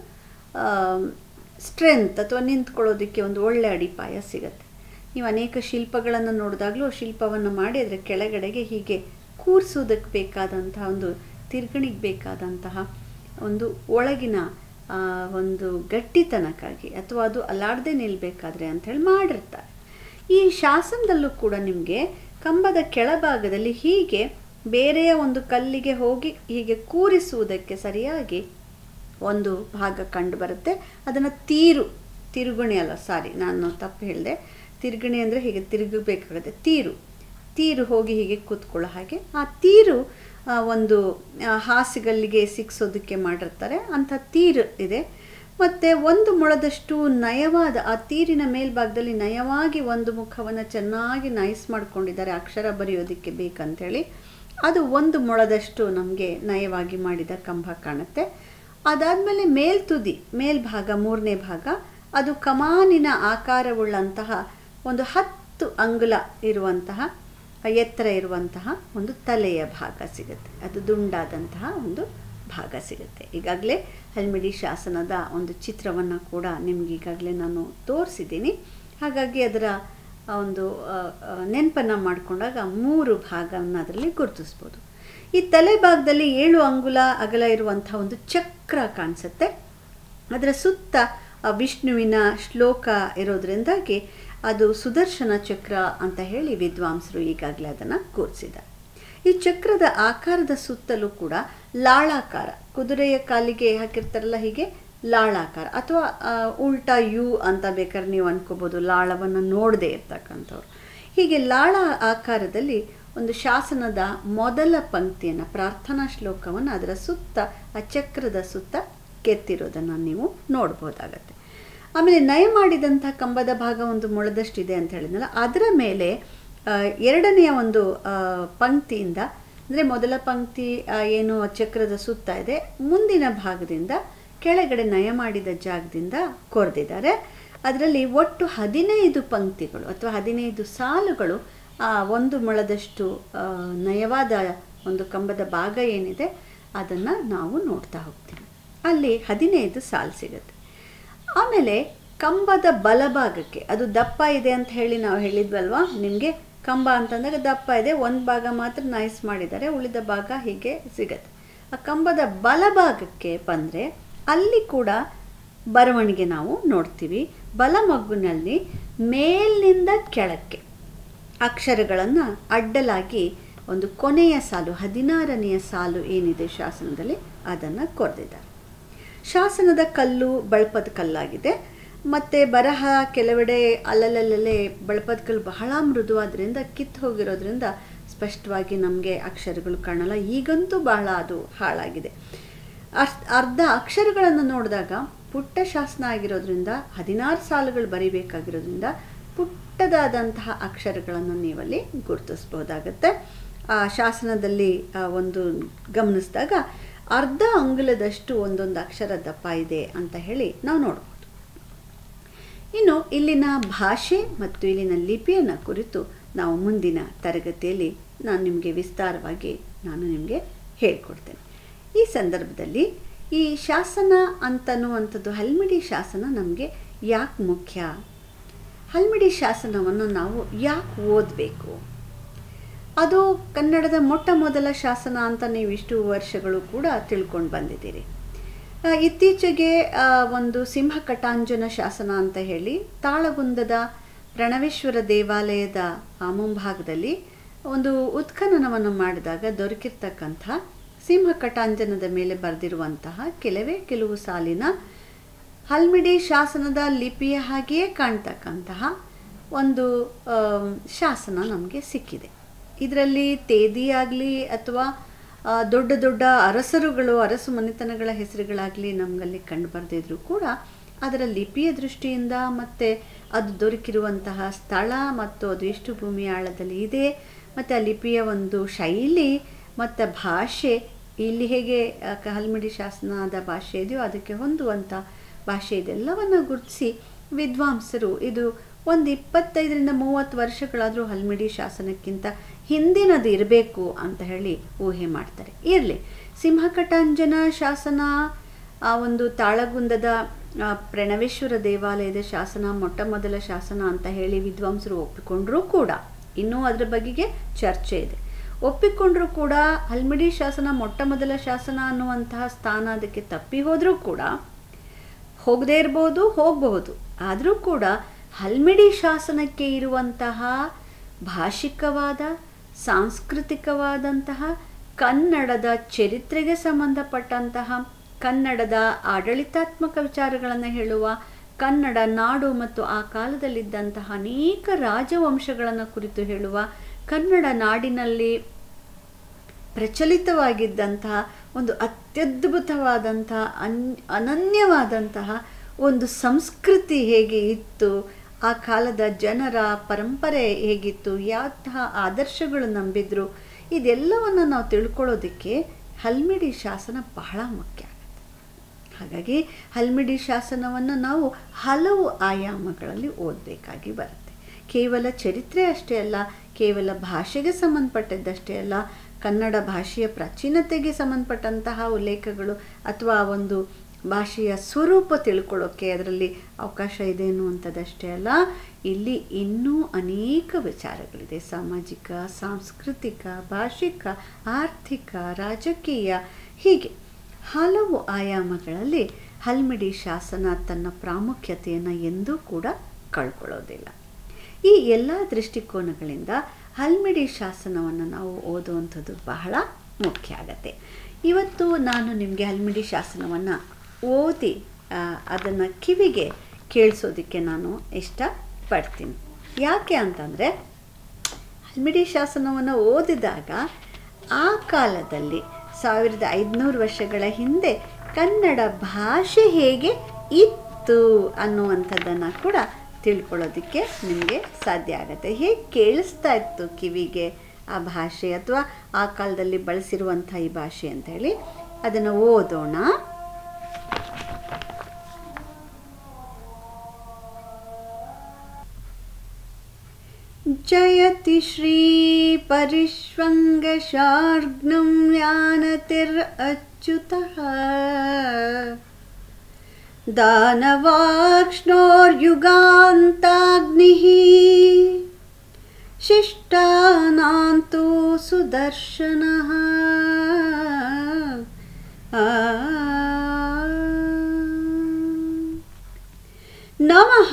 ಸ್ಟ್ರೆಂತ್ ಅಥವಾ ನಿಂತ್ಕೊಳ್ಳೋದಕ್ಕೆ ಒಂದು ಒಳ್ಳೆ ಅಡಿಪಾಯ ಸಿಗತ್ತೆ ನೀವು ಅನೇಕ ಶಿಲ್ಪಗಳನ್ನು ನೋಡಿದಾಗಲೂ ಶಿಲ್ಪವನ್ನು ಮಾಡಿ ಅದರ ಕೆಳಗಡೆಗೆ ಹೀಗೆ ಕೂರಿಸೋದಕ್ಕೆ ಬೇಕಾದಂತಹ ಒಂದು ತಿರುಗಣಿಗೆ ಬೇಕಾದಂತಹ ಒಂದು ಒಳಗಿನ ಒಂದು ಗಟ್ಟಿತನಕ್ಕಾಗಿ ಅಥವಾ ಅದು ಅಲ್ಲಾಡದೆ ನಿಲ್ಲಬೇಕಾದ್ರೆ ಅಂಥೇಳಿ ಮಾಡಿರ್ತಾರೆ ಈ ಶಾಸನದಲ್ಲೂ ಕೂಡ ನಿಮಗೆ ಕಂಬದ ಕೆಳಭಾಗದಲ್ಲಿ ಹೀಗೆ ಬೇರೆಯ ಒಂದು ಕಲ್ಲಿಗೆ ಹೋಗಿ ಹೀಗೆ ಕೂರಿಸುವುದಕ್ಕೆ ಸರಿಯಾಗಿ ಒಂದು ಭಾಗ ಕಂಡು ಬರುತ್ತೆ ಅದನ್ನು ತೀರು ತಿರುಗುಣಿ ಅಲ್ಲ ಸಾರಿ ನಾನು ತಪ್ಪು ಹೇಳಿದೆ ತಿರುಗಣಿ ಅಂದರೆ ಹೀಗೆ ತಿರುಗಬೇಕಾಗುತ್ತೆ ತೀರು ತೀರು ಹೋಗಿ ಹೀಗೆ ಕೂತ್ಕೊಳ್ಳೋ ಹಾಗೆ ಆ ತೀರು ಒಂದು ಹಾಸಿಗಲ್ಲಿಗೆ ಸಿಕ್ಸೋದಕ್ಕೆ ಮಾಡಿರ್ತಾರೆ ಅಂಥ ತೀರು ಇದೆ ಮತ್ತು ಒಂದು ಮೊಳದಷ್ಟು ನಯವಾದ ಆ ತೀರಿನ ಮೇಲ್ಭಾಗದಲ್ಲಿ ನಯವಾಗಿ ಒಂದು ಮುಖವನ್ನು ಚೆನ್ನಾಗಿ ನೈಸ್ ಮಾಡ್ಕೊಂಡಿದ್ದಾರೆ ಅಕ್ಷರ ಬರೆಯೋದಕ್ಕೆ ಬೇಕಂತೇಳಿ ಅದು ಒಂದು ಮೊಳದಷ್ಟು ನಮಗೆ ನಯವಾಗಿ ಮಾಡಿದ ಕಂಬ ಕಾಣುತ್ತೆ ಅದಾದಮೇಲೆ ಮೇಲ್ತುದಿ ಮೇಲ್ಭಾಗ ಮೂರನೇ ಭಾಗ ಅದು ಕಮಾನಿನ ಆಕಾರವುಳ್ಳಂತಹ ಒಂದು ಹತ್ತು ಅಂಗುಲ ಇರುವಂತಹ ಎತ್ತರ ಇರುವಂತಹ ಒಂದು ತಲೆಯ ಭಾಗ ಸಿಗುತ್ತೆ ಅದು ದುಂಡಾದಂತಹ ಒಂದು ಭಾಗ ಸಿಗುತ್ತೆ ಈಗಾಗಲೇ ಹಲ್ಮಿಡಿ ಶಾಸನದ ಒಂದು ಚಿತ್ರವನ್ನು ಕೂಡ ನಿಮ್ಗೆ ಈಗಾಗಲೇ ನಾನು ತೋರಿಸಿದ್ದೀನಿ ಹಾಗಾಗಿ ಅದರ ಒಂದು ನೆನಪನ್ನು ಮಾಡಿಕೊಂಡಾಗ ಮೂರು ಭಾಗವನ್ನು ಅದರಲ್ಲಿ ಗುರುತಿಸ್ಬೋದು ಈ ತಲೆ ಭಾಗದಲ್ಲಿ ಏಳು ಅಂಗುಲ ಅಗಲ ಇರುವಂಥ ಒಂದು ಚಕ್ರ ಕಾಣಿಸುತ್ತೆ ಅದರ ಸುತ್ತ ವಿಷ್ಣುವಿನ ಶ್ಲೋಕ ಇರೋದ್ರಿಂದಾಗಿ ಅದು ಸುದರ್ಶನ ಚಕ್ರ ಅಂತ ಹೇಳಿ ವಿದ್ವಾಂಸರು ಈಗಾಗಲೇ ಅದನ್ನು ಕೂರಿಸಿದ್ದಾರೆ ಈ ಚಕ್ರದ ಆಕಾರದ ಸುತ್ತಲೂ ಕೂಡ ಲಾಳಾಕಾರ ಕುದುರೆಯ ಕಾಲಿಗೆ ಹಾಕಿರ್ತಾರಲ್ಲ ಹೀಗೆ ಲಾಳಾಕಾರ ಅಥವಾ ಉಲ್ಟಾ ಯು ಅಂತ ಬೇಕಾದ್ರೆ ನೀವು ಅನ್ಕೋಬೋದು ಲಾಳವನ್ನು ನೋಡದೆ ಇರ್ತಕ್ಕಂಥವ್ರು ಹೀಗೆ ಲಾಳ ಆಕಾರದಲ್ಲಿ ಒಂದು ಶಾಸನದ ಮೊದಲ ಪಂಕ್ತಿಯನ್ನು ಪ್ರಾರ್ಥನಾ ಶ್ಲೋಕವನ್ನು ಅದರ ಸುತ್ತ ಆ ಚಕ್ರದ ಸುತ್ತ ಕೆತ್ತಿರೋದನ್ನು ನೀವು ನೋಡ್ಬೋದಾಗತ್ತೆ ಆಮೇಲೆ ನಯ ಮಾಡಿದಂಥ ಕಂಬದ ಭಾಗ ಒಂದು ಮೊಳದಷ್ಟಿದೆ ಅಂತ ಹೇಳಿದ್ನಲ್ಲ ಅದರ ಮೇಲೆ ಎರಡನೆಯ ಒಂದು ಪಂಕ್ತಿಯಿಂದ ಅಂದರೆ ಮೊದಲ ಪಂಕ್ತಿ ಏನು ಚಕ್ರದ ಸುತ್ತ ಇದೆ ಮುಂದಿನ ಭಾಗದಿಂದ ಕೆಳಗಡೆ ನಯ ಮಾಡಿದ ಜಾಗದಿಂದ ಕೊರೆದಿದ್ದಾರೆ ಅದರಲ್ಲಿ ಒಟ್ಟು ಹದಿನೈದು ಪಂಕ್ತಿಗಳು ಅಥವಾ ಹದಿನೈದು ಸಾಲುಗಳು ಆ ಒಂದು ಮೊಳದಷ್ಟು ನಯವಾದ ಒಂದು ಕಂಬದ ಭಾಗ ಏನಿದೆ ಅದನ್ನು ನಾವು ನೋಡ್ತಾ ಹೋಗ್ತೀವಿ ಅಲ್ಲಿ ಹದಿನೈದು ಸಾಲು ಸಿಗುತ್ತೆ ಆಮೇಲೆ ಕಂಬದ ಬಲಭಾಗಕ್ಕೆ ಅದು ದಪ್ಪ ಇದೆ ಅಂತ ಹೇಳಿ ನಾವು ಹೇಳಿದ್ವಲ್ವಾ ನಿಮಗೆ ಕಂಬ ಅಂತಂದಾಗ ದಪ್ಪ ಇದೆ ಒಂದು ಭಾಗ ಮಾತ್ರ ನೈಸ್ ಮಾಡಿದ್ದಾರೆ ಉಳಿದ ಭಾಗ ಹೀಗೆ ಸಿಗತ್ತೆ ಆ ಕಂಬದ ಬಲಭಾಗಕ್ಕೆ ಬಂದರೆ ಅಲ್ಲಿ ಕೂಡ ಬರವಣಿಗೆ ನಾವು ನೋಡ್ತೀವಿ ಬಲಮಗ್ಗುನಲ್ಲಿ ಮೇಲಿನಿಂದ ಕೆಳಕ್ಕೆ ಅಕ್ಷರಗಳನ್ನು ಅಡ್ಡಲಾಗಿ ಒಂದು ಕೊನೆಯ ಸಾಲು ಹದಿನಾರನೆಯ ಸಾಲು ಏನಿದೆ ಶಾಸನದಲ್ಲಿ ಅದನ್ನು ಕೊರೆದಿದ್ದಾರೆ ಶಾಸನದ ಕಲ್ಲು ಬಳಪದ ಕಲ್ಲಾಗಿದೆ ಮತ್ತು ಬರಹ ಕೆಲವೆಡೆ ಅಲ್ಲಲ್ಲಲ್ಲೇ ಬಳಪದ ಕಲ್ಲು ಬಹಳ ಮೃದುವಾದ್ರಿಂದ ಕಿತ್ತು ಹೋಗಿರೋದ್ರಿಂದ ಸ್ಪಷ್ಟವಾಗಿ ನಮಗೆ ಅಕ್ಷರಗಳು ಕಾಣಲ್ಲ ಈಗಂತೂ ಬಹಳ ಅದು ಹಾಳಾಗಿದೆ ಅರ್ಧ ಅಕ್ಷರಗಳನ್ನು ನೋಡಿದಾಗ ಪುಟ್ಟ ಶಾಸನ ಆಗಿರೋದ್ರಿಂದ ಹದಿನಾರು ಸಾಲುಗಳು ಬರಿಬೇಕಾಗಿರೋದ್ರಿಂದ ಪುಟ್ಟದಾದಂತಹ ಅಕ್ಷರಗಳನ್ನು ನೀವಲ್ಲಿ ಗುರುತಿಸ್ಬೋದಾಗತ್ತೆ ಆ ಶಾಸನದಲ್ಲಿ ಒಂದು ಗಮನಿಸಿದಾಗ ಅರ್ಧ ಅಂಗುಲದಷ್ಟು ಒಂದೊಂದು ಅಕ್ಷರ ದಪ್ಪ ಇದೆ ಅಂತ ಹೇಳಿ ನಾವು ನೋಡ್ಬೋದು ಇನ್ನು ಇಲ್ಲಿನ ಭಾಷೆ ಮತ್ತು ಇಲ್ಲಿನ ಲಿಪಿಯನ್ನು ಕುರಿತು ನಾವು ಮುಂದಿನ ತರಗತಿಯಲ್ಲಿ ನಾನು ನಿಮಗೆ ವಿಸ್ತಾರವಾಗಿ ನಾನು ನಿಮಗೆ ಹೇಳಿಕೊಡ್ತೇನೆ ಈ ಸಂದರ್ಭದಲ್ಲಿ ಈ ಶಾಸನ ಅಂತನ್ನುವಂಥದ್ದು ಹಲ್ಮಿಡಿ ಶಾಸನ ನಮಗೆ ಯಾಕೆ ಮುಖ್ಯ ಹಲ್ಮಿಡಿ ಶಾಸನವನ್ನು ನಾವು ಯಾಕೆ ಓದಬೇಕು ಅದು ಕನ್ನಡದ ಮೊಟ್ಟ ಮೊದಲ ಶಾಸನ ಅಂತ ನೀವು ಇಷ್ಟು ವರ್ಷಗಳು ಕೂಡ ತಿಳ್ಕೊಂಡು ಬಂದಿದ್ದೀರಿ ಆ, ಇತ್ತೀಚೆಗೆ ಆ, ಒಂದು ಸಿಂಹ ಕಟಾಂಜನ ಶಾಸನ ಅಂತ ಹೇಳಿ ತಾಳಗುಂದದ ಪ್ರಣವೇಶ್ವರ ದೇವಾಲಯದ ಆ, ಮುಂಭಾಗದಲ್ಲಿ ಒಂದು ಉತ್ಖನನವನ್ನು ಮಾಡಿದಾಗ ದೊರಕಿರ್ತಕ್ಕಂಥ ಸಿಂಹ ಕಟಾಂಜನದ ಮೇಲೆ ಬರೆದಿರುವಂತಹ ಕೆಲವೇ ಕೆಲವು ಸಾಲಿನ ಹಲ್ಮಿಡಿ ಶಾಸನದ ಲಿಪಿಯ ಹಾಗೆಯೇ ಕಾಣ್ತಕ್ಕಂತಹ ಒಂದು ಆಮ್, ಶಾಸನ ನಮಗೆ ಸಿಕ್ಕಿದೆ ಇದರಲ್ಲಿ ತೇದಿ ಆಗಲಿ ಅಥವಾ ಆ, ದೊಡ್ಡ ದೊಡ್ಡ ಅರಸರುಗಳು ಅರಸು ಮನೆತನಗಳ ಹೆಸರುಗಳಾಗಲಿ ನಮಗಲ್ಲಿ ಕಂಡು ಬರ್ದಿದ್ರು ಕೂಡ ಅದರ ಲಿಪಿಯ ದೃಷ್ಟಿಯಿಂದ ಮತ್ತು ಅದು ದೊರಕಿರುವಂತಹ ಸ್ಥಳ ಮತ್ತು ಅದು ಎಷ್ಟು ಭೂಮಿ ಆಳದಲ್ಲಿ ಇದೆ ಮತ್ತು ಆ ಲಿಪಿಯ ಒಂದು ಶೈಲಿ ಮತ್ತು ಭಾಷೆ ಇಲ್ಲಿ ಹೇಗೆ ಆ, ಕ- ಹಲ್ಮಿಡಿ ಶಾಸನದ ಭಾಷೆ ಇದೆಯೋ ಅದಕ್ಕೆ ಹೊಂದುವಂಥ ಭಾಷೆ ಇದೆಲ್ಲವನ್ನು ಗುರುತಿಸಿ ವಿದ್ವಾಂಸರು ಇದು ಒಂದು ಇಪ್ಪತ್ತೈದರಿಂದ ಮೂವತ್ತು ವರ್ಷಗಳಾದರೂ ಹಲ್ಮಿಡಿ ಶಾಸನಕ್ಕಿಂತ ಹಿಂದಿನದು ಇರಬೇಕು ಅಂತ ಹೇಳಿ ಊಹೆ ಮಾಡ್ತಾರೆ ಇರಲಿ ಸಿಂಹಕಟಾಂಜನ ಶಾಸನ ಆ ಒಂದು ತಾಳಗುಂದದ ಆ, ಪ್ರಣವೇಶ್ವರ ದೇವಾಲಯದ ಶಾಸನ ಮೊಟ್ಟ ಮೊದಲ ಶಾಸನ ಅಂತ ಹೇಳಿ ವಿದ್ವಾಂಸರು ಒಪ್ಪಿಕೊಂಡ್ರೂ ಕೂಡ ಇನ್ನೂ ಅದರ ಬಗೆಗೆ ಚರ್ಚೆ ಇದೆ ಒಪ್ಪಿಕೊಂಡ್ರೂ ಕೂಡ ಹಲ್ಮಿಡಿ ಶಾಸನ ಮೊಟ್ಟ ಮೊದಲ ಶಾಸನ ಅನ್ನುವಂತಹ ಸ್ಥಾನ ಅದಕ್ಕೆ ತಪ್ಪಿ ಹೋದರೂ ಕೂಡ ಹೋಗದೇ ಇರ್ಬೋದು ಹೋಗಬಹುದು ಆದರೂ ಕೂಡ ಹಲ್ಮಿಡಿ ಶಾಸನಕ್ಕೆ ಇರುವಂತಹ ಭಾಷಿಕವಾದ ಸಾಂಸ್ಕೃತಿಕವಾದಂತಹ ಕನ್ನಡದ ಚರಿತ್ರೆಗೆ ಸಂಬಂಧಪಟ್ಟಂತಹ ಕನ್ನಡದ ಆಡಳಿತಾತ್ಮಕ ವಿಚಾರಗಳನ್ನು ಹೇಳುವ ಕನ್ನಡ ನಾಡು ಮತ್ತು ಆ ಕಾಲದಲ್ಲಿದ್ದಂತಹ ಅನೇಕ ರಾಜವಂಶಗಳನ್ನು ಕುರಿತು ಹೇಳುವ ಕನ್ನಡ ನಾಡಿನಲ್ಲಿ ಪ್ರಚಲಿತವಾಗಿದ್ದಂತಹ ಒಂದು ಅತ್ಯದ್ಭುತವಾದಂತಹ ಅನ್ ಅನನ್ಯವಾದಂತಹ ಒಂದು ಸಂಸ್ಕೃತಿ ಹೇಗೆ ಇತ್ತು ಆ ಕಾಲದ ಜನರ ಪರಂಪರೆ ಹೇಗಿತ್ತು ಯಾವ ಆದರ್ಶಗಳು ನಂಬಿದ್ರು ಇದೆಲ್ಲವನ್ನು ನಾವು ತಿಳ್ಕೊಳ್ಳೋದಕ್ಕೆ ಹಲ್ಮಿಡಿ ಶಾಸನ ಬಹಳ ಮುಖ್ಯ ಆಗುತ್ತೆ ಹಾಗಾಗಿ ಹಲ್ಮಿಡಿ ಶಾಸನವನ್ನು ನಾವು ಹಲವು ಆಯಾಮಗಳಲ್ಲಿ ಓದಬೇಕಾಗಿ ಬರುತ್ತೆ ಕೇವಲ ಚರಿತ್ರೆ ಅಷ್ಟೇ ಅಲ್ಲ ಕೇವಲ ಭಾಷೆಗೆ ಸಂಬಂಧಪಟ್ಟಿದ್ದಷ್ಟೇ ಅಲ್ಲ ಕನ್ನಡ ಭಾಷೆಯ ಪ್ರಾಚೀನತೆಗೆ ಸಂಬಂಧಪಟ್ಟಂತಹ ಉಲ್ಲೇಖಗಳು ಅಥವಾ ಒಂದು ಭಾಷೆಯ ಸ್ವರೂಪ ತಿಳ್ಕೊಳ್ಳೋಕ್ಕೆ ಅದರಲ್ಲಿ ಅವಕಾಶ ಇದೆ ಅನ್ನುವಂಥದ್ದಷ್ಟೇ ಅಲ್ಲ ಇಲ್ಲಿ ಇನ್ನೂ ಅನೇಕ ವಿಚಾರಗಳಿದೆ ಸಾಮಾಜಿಕ ಸಾಂಸ್ಕೃತಿಕ ಭಾಷಿಕ ಆರ್ಥಿಕ ರಾಜಕೀಯ ಹೀಗೆ ಹಲವು ಆಯಾಮಗಳಲ್ಲಿ ಹಲ್ಮಿಡಿ ಶಾಸನ ತನ್ನ ಪ್ರಾಮುಖ್ಯತೆಯನ್ನು ಎಂದೂ ಕೂಡ ಕಳ್ಕೊಳ್ಳೋದಿಲ್ಲ ಈ ಎಲ್ಲ ದೃಷ್ಟಿಕೋನಗಳಿಂದ ಹಲ್ಮಿಡಿ ಶಾಸನವನ್ನು ನಾವು ಓದುವಂಥದ್ದು ಬಹಳ ಮುಖ್ಯ ಆಗತ್ತೆ ಇವತ್ತು ನಾನು ನಿಮಗೆ ಹಲ್ಮಿಡಿ ಶಾಸನವನ್ನು ಓದಿ ಅದನ್ನು ಕಿವಿಗೆ ಕೇಳಿಸೋದಕ್ಕೆ ನಾನು ಇಷ್ಟಪಡ್ತೀನಿ ಯಾಕೆ ಅಂತಂದರೆ ಹಲ್ಮಿಡಿ ಶಾಸನವನ್ನು ಓದಿದಾಗ ಆ ಕಾಲದಲ್ಲಿ ಸಾವಿರದ ಐದುನೂರು ವರ್ಷಗಳ ಹಿಂದೆ ಕನ್ನಡ ಭಾಷೆ ಹೇಗೆ ಇತ್ತು ಅನ್ನುವಂಥದ್ದನ್ನು ಕೂಡ ತಿಳ್ಕೊಳ್ಳೋದಕ್ಕೆ ನಿಮಗೆ ಸಾಧ್ಯ ಆಗುತ್ತೆ ಹೇಗೆ ಕೇಳಿಸ್ತಾ ಇತ್ತು ಕಿವಿಗೆ ಆ ಭಾಷೆ ಅಥವಾ ಆ ಕಾಲದಲ್ಲಿ ಬಳಸಿರುವಂಥ ಈ ಭಾಷೆ ಅಂತ ಹೇಳಿ ಅದನ್ನು ಓದೋಣ जयति श्रीपरिष्वङ्गशार्ग्नं यानतिरच्युतः दानवाक्ष्णोर्युगान्ताग्निः शिष्टानां तु सुदर्शनः आ नमः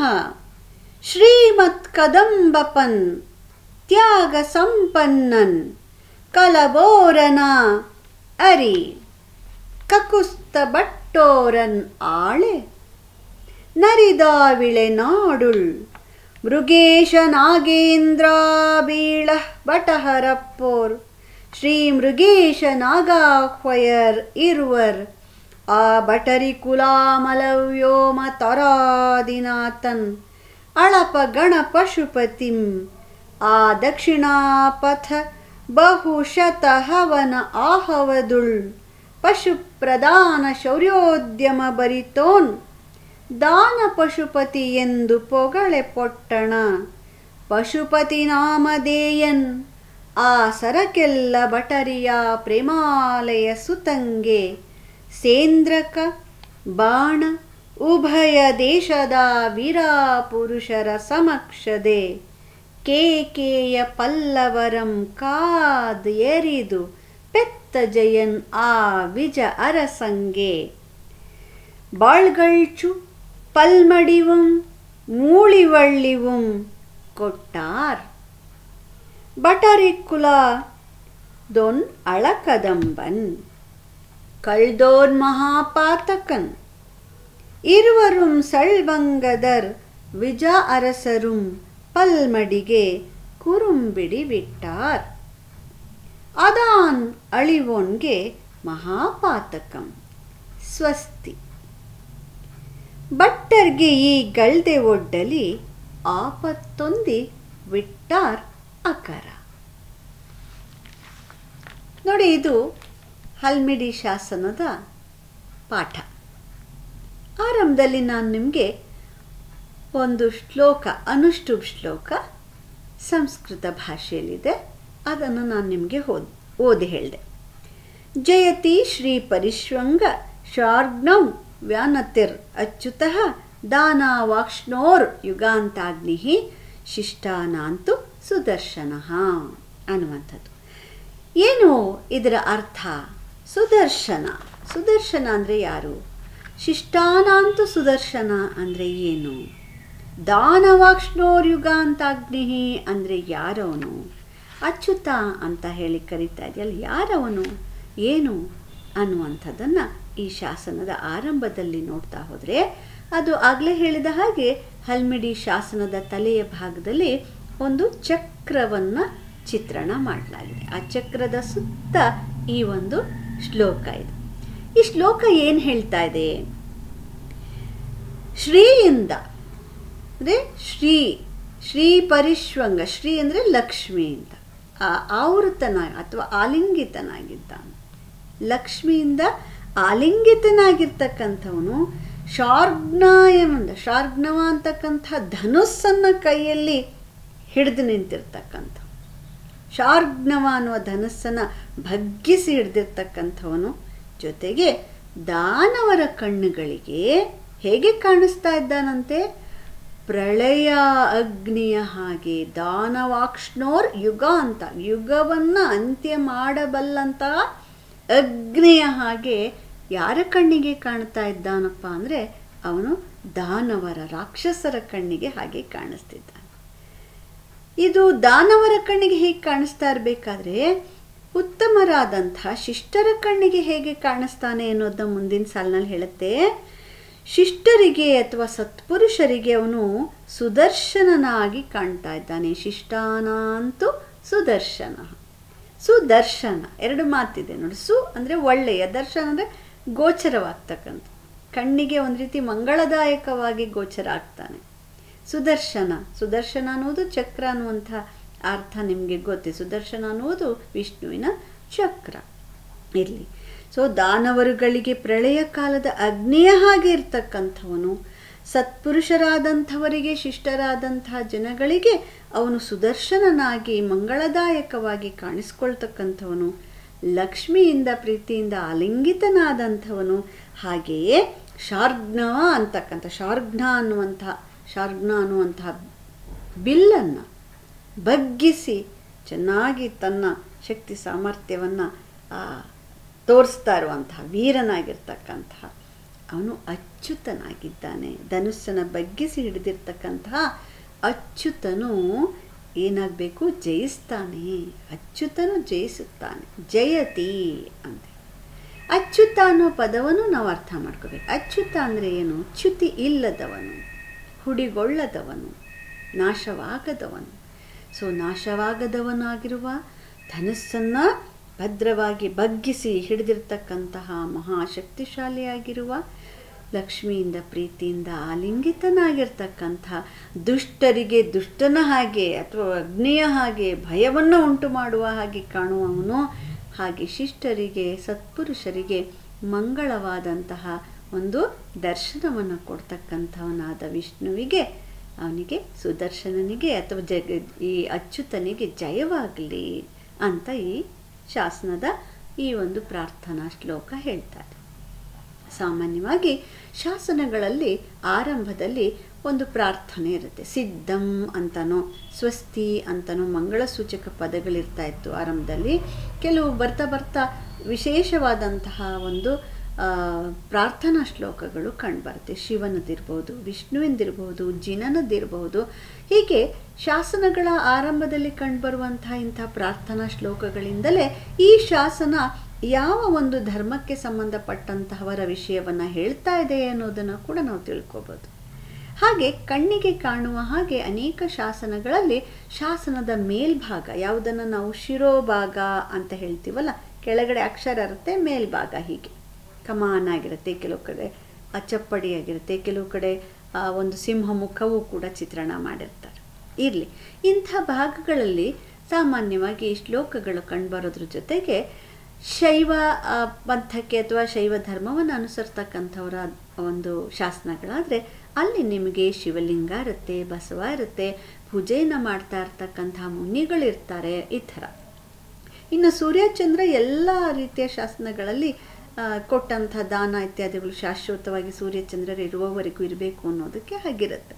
ಶ್ರೀಮತ್ಕದಂಬಪನ್ ತ್ಯಾಗ ಸಂಪನ್ನನ್ ಕಲಬೋರನ ಅರಿ ಕಕುಸ್ತ ಬಟ್ಟೋರನ್ ಆಳೆ ನರಿದಾವಿಳೆ ನಾಡುಳ್ ಮೃಗೇಶ ನಾಗೇಂದ್ರ ಬೀಳ ಬಟಹರಪ್ಪೋರ್ ಶ್ರೀ ಮೃಗೇಶ ನಾಗಾಹ್ವಯರ್ ಇರುವರ್ ಆ ಬಟರಿ ಕುಲಾಮಲವ್ಯೋಮ ತರಾದಿನಾಥನ್ ಅಳಪ ಗಣ ಪಶುಪತಿಂ ಆ ದಕ್ಷಿಣಾಪಥ ಬಹುಶತ ಹವನ ಆಹವದುಳ್ ಪಶು ಪ್ರಧಾನ ಶೌರ್ಯೋದ್ಯಮ ಬರಿತೋನ್ ದಾನ ಪಶುಪತಿ ಎಂದು ಪೊಗಳೆ ಪೊಟ್ಟಣ ಪಶುಪತಿ ನಾಮಧೇಯನ್ ಆ ಸರಕೆಲ್ಲ ಬಟರಿಯ ಪ್ರೇಮಾಲಯ ಸುತಂಗೆ ಸೇಂದ್ರಕ ಬಾಣ ಉಭಯ ದೇಶದ ವೀರಾಪುರುಷರ ಸಮಕ್ಷದೆ ಕೇಕೆಯ ಪಲ್ಲವರಂ ಕಾದ್ ಎರಿದು ಪೆತ್ತ ಜಯನ್ ಆ ವಿಜ ಅರಸಂಗೆ ಬಾಳ್ಗಳ್ಚು பல்மடிவும் மூளிவள்ளிவும் கொட்டார் பட்டரிக்குலா தொன் அளக்கதம்பன் கள்தோர் மகாபாத்தகன் இருவரும் சள்வங்கதர் விஜ அரசரும் பல்மடிಗೆ ಕುರುಂಬಿಡಿ ಬಿಟ್ಟಾರ್ ಅದಾನ್ ಅಳಿವೋನ್ಗೆ ಮಹಾಪಾತಕಂ ಸ್ವಸ್ತಿ ಭಟ್ಟರ್ಗೆ ಈ ಗಳ್ದೆ ಒಡ್ಡಲಿ ಆಪತ್ತೊಂದಿ ವಿಟ್ಟಾರ್ ಅಕರ ನೋಡಿ ಇದು ಹಲ್ಮಿಡಿ ಶಾಸನದ ಪಾಠ ಆರಂಭದಲ್ಲಿ ನಾನು ನಿಮಗೆ ಒಂದು ಶ್ಲೋಕ ಅನುಷ್ಠುಪ್ ಶ್ಲೋಕ ಸಂಸ್ಕೃತ ಭಾಷೆಯಲ್ಲಿದೆ ಅದನ್ನು ನಾನು ನಿಮಗೆ ಓದ್ ಓದಿ ಹೇಳಿದೆ ಜಯತಿ ಶ್ರೀ ಪರಿಶ್ವಂಗ ಶಾರ್ಗ್ನಂ ವ್ಯಾನತಿರ್ ಅಚ್ಯುತಃ ದಾನಾವಾಕ್ಷ್ಣೋರ್ ಯುಗಾಂತಾಗ್ನಿ ಶಿಷ್ಟಾನಾಂತು ಸುದರ್ಶನ ಅನ್ನುವಂಥದ್ದು ಏನು ಇದರ ಅರ್ಥ ಸುದರ್ಶನ ಸುದರ್ಶನ ಅಂದರೆ ಯಾರು ಶಿಷ್ಟಾನಾಂತು ಸುದರ್ಶನ ಅಂದರೆ ಏನು ದಾನವಾಕ್ಷ್ಣೋರ್ ಯುಗಾಂತಾಗ್ನಿ ಅಂದರೆ ಯಾರವನು ಅಚ್ಯುತ ಅಂತ ಹೇಳಿ ಕರೀತಾ ಇದೆಯಲ್ಲ ಯಾರವನು ಏನು ಅನ್ನುವಂಥದ್ದನ್ನು ಈ ಶಾಸನದ ಆರಂಭದಲ್ಲಿ ನೋಡ್ತಾ ಹೋದರೆ ಅದು ಆಗಲೇ ಹೇಳಿದ ಹಾಗೆ ಹಲ್ಮಿಡಿ ಶಾಸನದ ತಲೆಯ ಭಾಗದಲ್ಲಿ ಒಂದು ಚಕ್ರವನ್ನು ಚಿತ್ರಣ ಮಾಡಲಾಗಿದೆ ಆ ಚಕ್ರದ ಸುತ್ತ ಈ ಒಂದು ಶ್ಲೋಕ ಇದೆ ಈ ಶ್ಲೋಕ ಏನು ಹೇಳ್ತಾ ಇದೆ ಶ್ರೀಯಿಂದ ಅಂದರೆ ಶ್ರೀ ಶ್ರೀ ಪರಿಶ್ವಂಗ ಶ್ರೀ ಅಂದರೆ ಲಕ್ಷ್ಮಿ ಅಂತ ಆವೃತನ ಅಥವಾ ಆಲಿಂಗಿತನಾಗಿದ್ದಾನೆ ಲಕ್ಷ್ಮಿಯಿಂದ ಆಲಿಂಗಿತನಾಗಿರ್ತಕ್ಕಂಥವನು ಶಾರ್ಗ್ನಾಯಮಂದ ಶಾರ್ಗ್ನವ ಅಂತಕ್ಕಂಥ ಧನುಸ್ಸನ್ನು ಕೈಯಲ್ಲಿ ಹಿಡಿದು ನಿಂತಿರ್ತಕ್ಕಂಥ ಶಾರ್ಗ್ನವ ಅನ್ನುವ ಧನಸ್ಸನ್ನು ಭಗ್ಗಿಸಿ ಹಿಡ್ದಿರ್ತಕ್ಕಂಥವನು ಜೊತೆಗೆ ದಾನವರ ಕಣ್ಣುಗಳಿಗೆ ಹೇಗೆ ಕಾಣಿಸ್ತಾ ಇದ್ದಾನಂತೆ ಪ್ರಳಯ ಅಗ್ನಿಯ ಹಾಗೆ ದಾನವಾಕ್ಷ್ಣೋರ್ ಯುಗ ಅಂತ ಯುಗವನ್ನು ಅಂತ್ಯ ಮಾಡಬಲ್ಲಂತಹ ಅಗ್ನಿಯ ಹಾಗೆ ಯಾರ ಕಣ್ಣಿಗೆ ಕಾಣ್ತಾ ಇದ್ದಾನಪ್ಪ ಅಂದರೆ ಅವನು ದಾನವರ ರಾಕ್ಷಸರ ಕಣ್ಣಿಗೆ ಹಾಗೆ ಕಾಣಿಸ್ತಿದ್ದಾನೆ ಇದು ದಾನವರ ಕಣ್ಣಿಗೆ ಹೇಗೆ ಕಾಣಿಸ್ತಾ ಇರಬೇಕಾದ್ರೆ ಉತ್ತಮರಾದಂಥ ಶಿಷ್ಟರ ಕಣ್ಣಿಗೆ ಹೇಗೆ ಕಾಣಿಸ್ತಾನೆ ಅನ್ನೋದನ್ನ ಮುಂದಿನ ಸಾಲಿನಲ್ಲಿ ಹೇಳುತ್ತೆ ಶಿಷ್ಟರಿಗೆ ಅಥವಾ ಸತ್ಪುರುಷರಿಗೆ ಅವನು ಸುದರ್ಶನನಾಗಿ ಕಾಣ್ತಾ ಇದ್ದಾನೆ ಶಿಷ್ಟಾನಂತೂ ಸುದರ್ಶನ ಸುದರ್ಶನ ಎರಡು ಮಾತಿದೆ ನೋಡಿ ಸು ಅಂದರೆ ಒಳ್ಳೆಯ ದರ್ಶನ ಅಂದರೆ ಗೋಚರವಾಗ್ತಕ್ಕಂಥ ಕಣ್ಣಿಗೆ ಒಂದು ರೀತಿ ಮಂಗಳದಾಯಕವಾಗಿ ಗೋಚರ ಆಗ್ತಾನೆ ಸುದರ್ಶನ ಸುದರ್ಶನ ಅನ್ನೋದು ಚಕ್ರ ಅನ್ನುವಂಥ ಅರ್ಥ ನಿಮಗೆ ಗೊತ್ತೇ ಸುದರ್ಶನ ಅನ್ನೋದು ವಿಷ್ಣುವಿನ ಚಕ್ರ ಇರಲಿ ಸೊ ದಾನವರುಗಳಿಗೆ ಪ್ರಳಯ ಕಾಲದ ಅಗ್ನಿಯ ಹಾಗೆ ಇರ್ತಕ್ಕಂಥವನು ಸತ್ಪುರುಷರಾದಂಥವರಿಗೆ ಶಿಷ್ಟರಾದಂತಹ ಜನಗಳಿಗೆ ಅವನು ಸುದರ್ಶನನಾಗಿ ಮಂಗಳದಾಯಕವಾಗಿ ಕಾಣಿಸ್ಕೊಳ್ತಕ್ಕಂಥವನು ಲಕ್ಷ್ಮಿಯಿಂದ ಪ್ರೀತಿಯಿಂದ ಆಲಿಂಗಿತನಾದಂಥವನು ಹಾಗೆಯೇ ಶಾರ್ಗ್ನ ಅಂತಕ್ಕಂಥ ಶಾರ್ಗ್ನ ಅನ್ನುವಂಥ ಶಾರ್ಗ್ನ ಅನ್ನುವಂತಹ ಬಿಲ್ಲನ್ನು ಬಗ್ಗಿಸಿ ಚೆನ್ನಾಗಿ ತನ್ನ ಶಕ್ತಿ ಸಾಮರ್ಥ್ಯವನ್ನು ತೋರಿಸ್ತಾ ಇರುವಂತಹ ವೀರನಾಗಿರ್ತಕ್ಕಂತಹ ಅವನು ಅಚ್ಯುತನಾಗಿದ್ದಾನೆ ಧನುಸ್ಸನ್ನು ಬಗ್ಗಿಸಿ ಹಿಡಿದಿರ್ತಕ್ಕಂತಹ ಅಚ್ಯುತನು ಏನಾಗಬೇಕು ಜಯಿಸ್ತಾನೆ ಅಚ್ಯುತನು ಜಯಿಸುತ್ತಾನೆ ಜಯತಿ ಅಂತ ಅಚ್ಯುತ ಅನ್ನೋ ಪದವನ್ನು ನಾವು ಅರ್ಥ ಮಾಡ್ಕೋಬೇಕು ಅಚ್ಯುತ ಅಂದರೆ ಏನು ಚ್ಯುತಿ ಇಲ್ಲದವನು ಹುಡಿಗೊಳ್ಳದವನು ನಾಶವಾಗದವನು ಸೊ ನಾಶವಾಗದವನಾಗಿರುವ ಧನಸ್ಸನ್ನು ಭದ್ರವಾಗಿ ಬಗ್ಗಿಸಿ ಹಿಡಿದಿರ್ತಕ್ಕಂತಹ ಮಹಾಶಕ್ತಿಶಾಲಿಯಾಗಿರುವ ಲಕ್ಷ್ಮಿಯಿಂದ ಪ್ರೀತಿಯಿಂದ ಆಲಿಂಗಿತನಾಗಿರ್ತಕ್ಕಂಥ ದುಷ್ಟರಿಗೆ ದುಷ್ಟನ ಹಾಗೆ ಅಥವಾ ಅಗ್ನಿಯ ಹಾಗೆ ಭಯವನ್ನು ಉಂಟು ಮಾಡುವ ಹಾಗೆ ಕಾಣುವವನು ಹಾಗೆ ಶಿಷ್ಟರಿಗೆ ಸತ್ಪುರುಷರಿಗೆ ಮಂಗಳವಾದಂತಹ ಒಂದು ದರ್ಶನವನ್ನು ಕೊಡ್ತಕ್ಕಂಥವನಾದ ವಿಷ್ಣುವಿಗೆ ಅವನಿಗೆ ಸುದರ್ಶನನಿಗೆ ಅಥವಾ ಜಗ ಈ ಅಚ್ಯುತನಿಗೆ ಜಯವಾಗಲಿ ಅಂತ ಈ ಶಾಸನದ ಈ ಒಂದು ಪ್ರಾರ್ಥನಾ ಶ್ಲೋಕ ಹೇಳ್ತಾರೆ ಸಾಮಾನ್ಯವಾಗಿ ಶಾಸನಗಳಲ್ಲಿ ಆರಂಭದಲ್ಲಿ ಒಂದು ಪ್ರಾರ್ಥನೆ ಇರುತ್ತೆ ಸಿದ್ಧಂ ಅಂತನೋ ಸ್ವಸ್ತಿ ಅಂತನೋ ಮಂಗಳಸೂಚಕ ಪದಗಳಿರ್ತಾ ಇತ್ತು ಆರಂಭದಲ್ಲಿ ಕೆಲವು ಬರ್ತಾ ಬರ್ತಾ ವಿಶೇಷವಾದಂತಹ ಒಂದು ಪ್ರಾರ್ಥನಾ ಶ್ಲೋಕಗಳು ಕಂಡುಬರುತ್ತೆ ಶಿವನದಿರ್ಬೋದು ವಿಷ್ಣುವಿಂದಿರ್ಬೋದು ಜಿನನದಿರ್ಬೋದು ಹೀಗೆ ಶಾಸನಗಳ ಆರಂಭದಲ್ಲಿ ಕಂಡುಬರುವಂತಹ ಇಂಥ ಪ್ರಾರ್ಥನಾ ಶ್ಲೋಕಗಳಿಂದಲೇ ಈ ಶಾಸನ ಯಾವ ಒಂದು ಧರ್ಮಕ್ಕೆ ಸಂಬಂಧಪಟ್ಟಂತಹವರ ವಿಷಯವನ್ನು ಹೇಳ್ತಾ ಇದೆ ಅನ್ನೋದನ್ನು ಕೂಡ ನಾವು ತಿಳ್ಕೊಬೋದು ಹಾಗೆ ಕಣ್ಣಿಗೆ ಕಾಣುವ ಹಾಗೆ ಅನೇಕ ಶಾಸನಗಳಲ್ಲಿ ಶಾಸನದ ಮೇಲ್ಭಾಗ ಯಾವುದನ್ನು ನಾವು ಶಿರೋಭಾಗ ಅಂತ ಹೇಳ್ತೀವಲ್ಲ ಕೆಳಗಡೆ ಅಕ್ಷರ ಇರುತ್ತೆ ಮೇಲ್ಭಾಗ ಹೀಗೆ ಕಮಾನ್ ಆಗಿರುತ್ತೆ ಕೆಲವು ಕಡೆ ಅಚ್ಚಪ್ಪಡಿಯಾಗಿರುತ್ತೆ ಕೆಲವು ಕಡೆ ಒಂದು ಸಿಂಹ ಮುಖವೂ ಕೂಡ ಚಿತ್ರಣ ಮಾಡಿರ್ತಾರೆ ಇರಲಿ ಇಂಥ ಭಾಗಗಳಲ್ಲಿ ಸಾಮಾನ್ಯವಾಗಿ ಶ್ಲೋಕಗಳು ಕಂಡುಬರೋದ್ರ ಜೊತೆಗೆ ಶೈವ ಪಂಥಕ್ಕೆ ಅಥವಾ ಶೈವ ಧರ್ಮವನ್ನು ಅನುಸರಿಸ್ತಕ್ಕಂಥವರ ಒಂದು ಶಾಸನಗಳಾದರೆ ಅಲ್ಲಿ ನಿಮಗೆ ಶಿವಲಿಂಗ ಇರುತ್ತೆ ಬಸವ ಇರುತ್ತೆ ಪೂಜೆಯನ್ನು ಮಾಡ್ತಾ ಇರ್ತಕ್ಕಂಥ ಮುನಿಗಳಿರ್ತಾರೆ ಈ ಥರ ಇನ್ನು ಸೂರ್ಯಚಂದ್ರ ಎಲ್ಲ ರೀತಿಯ ಶಾಸನಗಳಲ್ಲಿ ಕೊಟ್ಟಂಥ ದಾನ ಇತ್ಯಾದಿಗಳು ಶಾಶ್ವತವಾಗಿ ಸೂರ್ಯಚಂದ್ರರು ಇರುವವರೆಗೂ ಇರಬೇಕು ಅನ್ನೋದಕ್ಕೆ ಹಾಗಿರುತ್ತೆ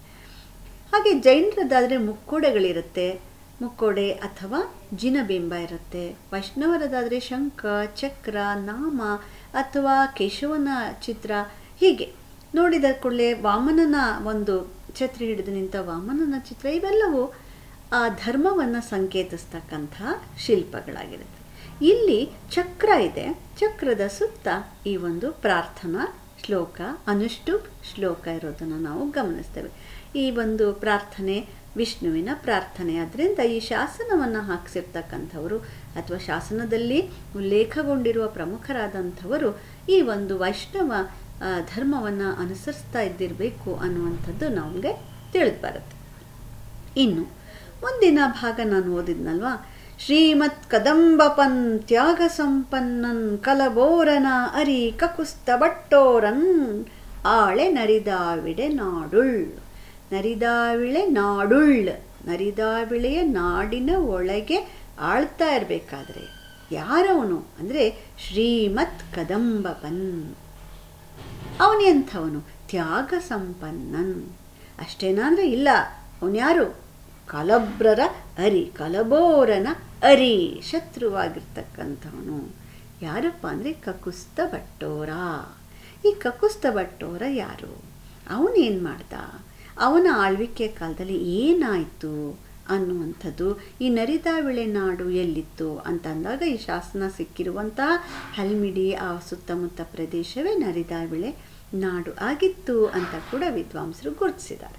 ಹಾಗೆ ಜೈನರದಾದರೆ ಮುಕ್ಕೋಡೆಗಳಿರುತ್ತೆ ಮುಕ್ಕೋಡೆ ಅಥವಾ ಜಿನಬಿಂಬ ಇರುತ್ತೆ ವೈಷ್ಣವರದಾದರೆ ಶಂಖ ಚಕ್ರ ನಾಮ ಅಥವಾ ಕೇಶವನ ಚಿತ್ರ ಹೀಗೆ ನೋಡಿದ ಕೂಡಲೇ ವಾಮನನ ಒಂದು ಛತ್ರಿ ಹಿಡಿದು ನಿಂತ ವಾಮನನ ಚಿತ್ರ ಇವೆಲ್ಲವೂ ಆ ಧರ್ಮವನ್ನು ಸಂಕೇತಿಸ್ತಕ್ಕಂಥ ಶಿಲ್ಪಗಳಾಗಿರುತ್ತೆ ಇಲ್ಲಿ ಚಕ್ರ ಇದೆ ಚಕ್ರದ ಸುತ್ತ ಈ ಒಂದು ಪ್ರಾರ್ಥನಾ ಶ್ಲೋಕ ಅನುಷ್ಠುಪ್ ಶ್ಲೋಕ ಇರೋದನ್ನು ನಾವು ಗಮನಿಸ್ತೇವೆ ಈ ಒಂದು ಪ್ರಾರ್ಥನೆ ವಿಷ್ಣುವಿನ ಪ್ರಾರ್ಥನೆ ಆದ್ದರಿಂದ ಈ ಶಾಸನವನ್ನು ಹಾಕಿಸಿರ್ತಕ್ಕಂಥವರು ಅಥವಾ ಶಾಸನದಲ್ಲಿ ಉಲ್ಲೇಖಗೊಂಡಿರುವ ಪ್ರಮುಖರಾದಂಥವರು ಈ ಒಂದು ವೈಷ್ಣವ ಧರ್ಮವನ್ನು ಅನುಸರಿಸ್ತಾ ಇದ್ದಿರಬೇಕು ಅನ್ನುವಂಥದ್ದು ನಮಗೆ ತಿಳಿದು ಬರುತ್ತೆ ಇನ್ನು ಮುಂದಿನ ಭಾಗ ನಾನು ಓದಿದ್ನಲ್ವಾ ಶ್ರೀಮತ್ ಕದಂಬಪನ್ ತ್ಯಾಗ ಸಂಪನ್ನನ್ ಕಲಬೋರನ ಅರಿ ಕಕುಸ್ತ ಬಟ್ಟೋರನ್ ಆಳೆ ನರಿದಾವಿಡೆ ನಾಡುಳ್ ನರಿದಾವಿಳೆ ನಾಡುಳ್ ನರಿದಾವಿಳೆಯ ನಾಡಿನ ಒಳಗೆ ಆಳ್ತಾ ಇರಬೇಕಾದ್ರೆ ಯಾರವನು ಅಂದರೆ ಶ್ರೀಮತ್ ಕದಂಬಪನ್ ಅವನೆಂಥವನು ತ್ಯಾಗ ಸಂಪನ್ನನ್ ಅಷ್ಟೇನಾ ಅಂದರೆ ಇಲ್ಲ ಅವನ್ಯಾರು ಕಲಬ್ರರ ಅರಿ ಕಲಬೋರನ ಅರಿ ಶತ್ರುವಾಗಿರ್ತಕ್ಕಂಥವನು ಯಾರಪ್ಪ ಅಂದರೆ ಕಕುಸ್ತ ಭಟ್ಟೋರ ಈ ಕಕುಸ್ತ ಭಟ್ಟೋರ ಯಾರು ಅವನೇನು ಮಾಡ್ದ ಅವನ ಆಳ್ವಿಕೆ ಕಾಲದಲ್ಲಿ ಏನಾಯಿತು ಅನ್ನುವಂಥದ್ದು ಈ ನರಿದಾವಿಳೆ ನಾಡು ಎಲ್ಲಿತ್ತು ಅಂತ ಅಂದಾಗ ಈ ಶಾಸನ ಸಿಕ್ಕಿರುವಂತಹ ಹಲ್ಮಿಡಿ ಆ ಸುತ್ತಮುತ್ತ ಪ್ರದೇಶವೇ ನರಿದಾವಿಳೆ ನಾಡು ಆಗಿತ್ತು ಅಂತ ಕೂಡ ವಿದ್ವಾಂಸರು ಗುರುತಿಸಿದ್ದಾರೆ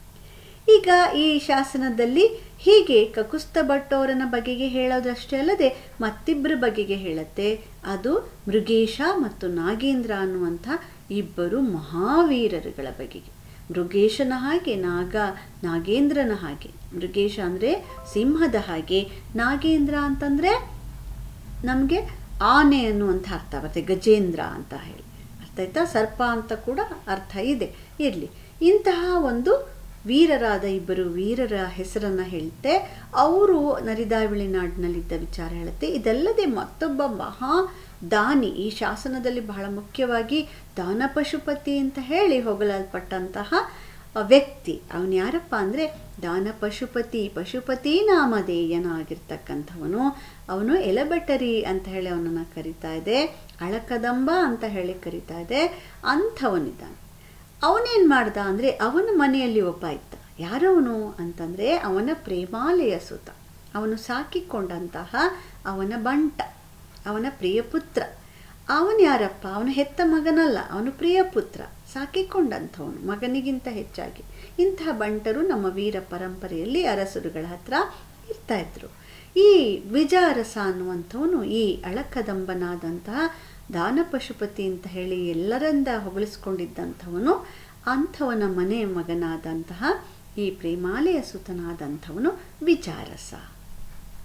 ಈಗ ಈ ಶಾಸನದಲ್ಲಿ ಹೀಗೆ ಕಕುಸ್ತ ಭಟ್ಟೋರನ ಬಗೆಗೆ ಹೇಳೋದಷ್ಟೇ ಅಲ್ಲದೆ ಮತ್ತಿಬ್ಬರ ಬಗೆಗೆ ಹೇಳುತ್ತೆ ಅದು ಮೃಗೇಶ ಮತ್ತು ನಾಗೇಂದ್ರ ಅನ್ನುವಂಥ ಇಬ್ಬರು ಮಹಾವೀರರುಗಳ ಬಗೆಗೆ ಮೃಗೇಶನ ಹಾಗೆ ನಾಗ ನಾಗೇಂದ್ರನ ಹಾಗೆ ಮೃಗೇಶ ಅಂದರೆ ಸಿಂಹದ ಹಾಗೆ ನಾಗೇಂದ್ರ ಅಂತಂದರೆ ನಮಗೆ ಆನೆ ಅನ್ನುವಂಥ ಅರ್ಥ ಬರುತ್ತೆ ಗಜೇಂದ್ರ ಅಂತ ಹೇಳಿ ಅರ್ಥ ಆಯ್ತಾ ಸರ್ಪ ಅಂತ ಕೂಡ ಅರ್ಥ ಇದೆ ಇರಲಿ ಇಂತಹ ಒಂದು ವೀರರಾದ ಇಬ್ಬರು ವೀರರ ಹೆಸರನ್ನು ಹೇಳುತ್ತೆ ಅವರು ನರಿದಾವಿಳಿ ನಾಡಿನಲ್ಲಿದ್ದ ವಿಚಾರ ಹೇಳುತ್ತೆ ಇದಲ್ಲದೆ ಮತ್ತೊಬ್ಬ ಮಹಾ ದಾನಿ ಈ ಶಾಸನದಲ್ಲಿ ಬಹಳ ಮುಖ್ಯವಾಗಿ ದಾನ ಪಶುಪತಿ ಅಂತ ಹೇಳಿ ಹೊಗಳಲ್ಪಟ್ಟಂತಹ ವ್ಯಕ್ತಿ ಅವನು ಯಾರಪ್ಪ ಅಂದರೆ ದಾನ ಪಶುಪತಿ ಪಶುಪತಿ ನಾಮಧೇಯನಾಗಿರ್ತಕ್ಕಂಥವನು ಅವನು ಎಲಬೆಟರಿ ಅಂತ ಹೇಳಿ ಅವನನ್ನು ಕರಿತಾ ಇದೆ ಅಳಕದಂಬ ಅಂತ ಹೇಳಿ ಕರಿತಾ ಇದೆ ಅಂಥವನಿದ್ದಾನೆ ಅವನೇನು ಮಾಡ್ದ ಅಂದರೆ ಅವನ ಮನೆಯಲ್ಲಿ ಒಬ್ಬ ಇದ್ದ ಯಾರವನು ಅಂತಂದರೆ ಅವನ ಪ್ರೇಮಾಲಯ ಸುತ ಅವನು ಸಾಕಿಕೊಂಡಂತಹ ಅವನ ಬಂಟ ಅವನ ಪ್ರಿಯ ಪುತ್ರ ಅವನು ಯಾರಪ್ಪ ಅವನ ಹೆತ್ತ ಮಗನಲ್ಲ ಅವನು ಪ್ರಿಯ ಪುತ್ರ ಸಾಕಿಕೊಂಡಂಥವನು ಮಗನಿಗಿಂತ ಹೆಚ್ಚಾಗಿ ಇಂತಹ ಬಂಟರು ನಮ್ಮ ವೀರ ಪರಂಪರೆಯಲ್ಲಿ ಅರಸರುಗಳ ಹತ್ರ ಇರ್ತಾ ಇದ್ರು ಈ ವಿಜಾರಸ ಅನ್ನುವಂಥವನು ಈ ಅಳಕದಂಬನಾದಂತಹ ದಾನ ಪಶುಪತಿ ಅಂತ ಹೇಳಿ ಎಲ್ಲರಿಂದ ಹೊಗಳಿಸ್ಕೊಂಡಿದ್ದಂಥವನು ಅಂಥವನ ಮನೆಯ ಮಗನಾದಂತಹ ಈ ಪ್ರೇಮಾಲಯ ಸುತನಾದಂಥವನು ವಿಚಾರಸ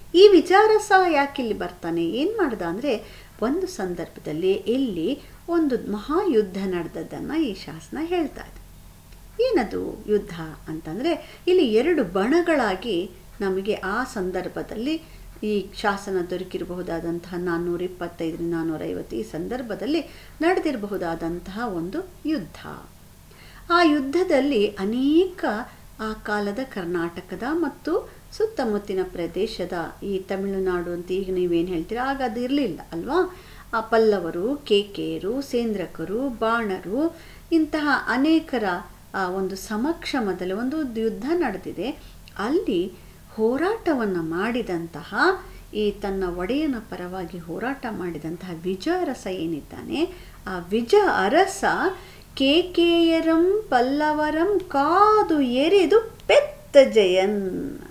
ಈ ವಿಚಾರ ಸಹ ಯಾಕೆ ಇಲ್ಲಿ ಬರ್ತಾನೆ ಏನು ಮಾಡ್ದ ಅಂದರೆ ಒಂದು ಸಂದರ್ಭದಲ್ಲಿ ಇಲ್ಲಿ ಒಂದು ಮಹಾಯುದ್ಧ ನಡೆದದ್ದನ್ನು ಈ ಶಾಸನ ಹೇಳ್ತಾ ಇದೆ ಏನದು ಯುದ್ಧ ಅಂತಂದರೆ ಇಲ್ಲಿ ಎರಡು ಬಣಗಳಾಗಿ ನಮಗೆ ಆ ಸಂದರ್ಭದಲ್ಲಿ ಈ ಶಾಸನ ದೊರಕಿರಬಹುದಾದಂತಹ ನಾನ್ನೂರ ಇಪ್ಪತ್ತೈದರಿಂದ ನಾನ್ನೂರೈವತ್ತು ಈ ಸಂದರ್ಭದಲ್ಲಿ ನಡೆದಿರಬಹುದಾದಂತಹ ಒಂದು ಯುದ್ಧ ಆ ಯುದ್ಧದಲ್ಲಿ ಅನೇಕ ಆ ಕಾಲದ ಕರ್ನಾಟಕದ ಮತ್ತು ಸುತ್ತಮುತ್ತಿನ ಪ್ರದೇಶದ ಈ ತಮಿಳುನಾಡು ಅಂತ ಈಗ ನೀವೇನು ಹೇಳ್ತೀರಾ ಆಗ ಅದು ಇರಲಿಲ್ಲ ಅಲ್ವಾ ಆ ಪಲ್ಲವರು ಕೇಕೆಯರು ಸೇಂದ್ರಕರು ಬಾಣರು ಇಂತಹ ಅನೇಕರ ಆ ಒಂದು ಸಮಕ್ಷಮದಲ್ಲಿ ಒಂದು ಯುದ್ಧ ನಡೆದಿದೆ ಅಲ್ಲಿ ಹೋರಾಟವನ್ನು ಮಾಡಿದಂತಹ ಈ ತನ್ನ ಒಡೆಯನ ಪರವಾಗಿ ಹೋರಾಟ ಮಾಡಿದಂತಹ ವಿಜಯ ಅರಸ ಏನಿದ್ದಾನೆ ಆ ವಿಜಯ ಅರಸ ಕೇಕೇಯರಂ ಪಲ್ಲವರಂ ಕಾದು ಎರಿದು ಪೆತ್ತ ಜಯನ್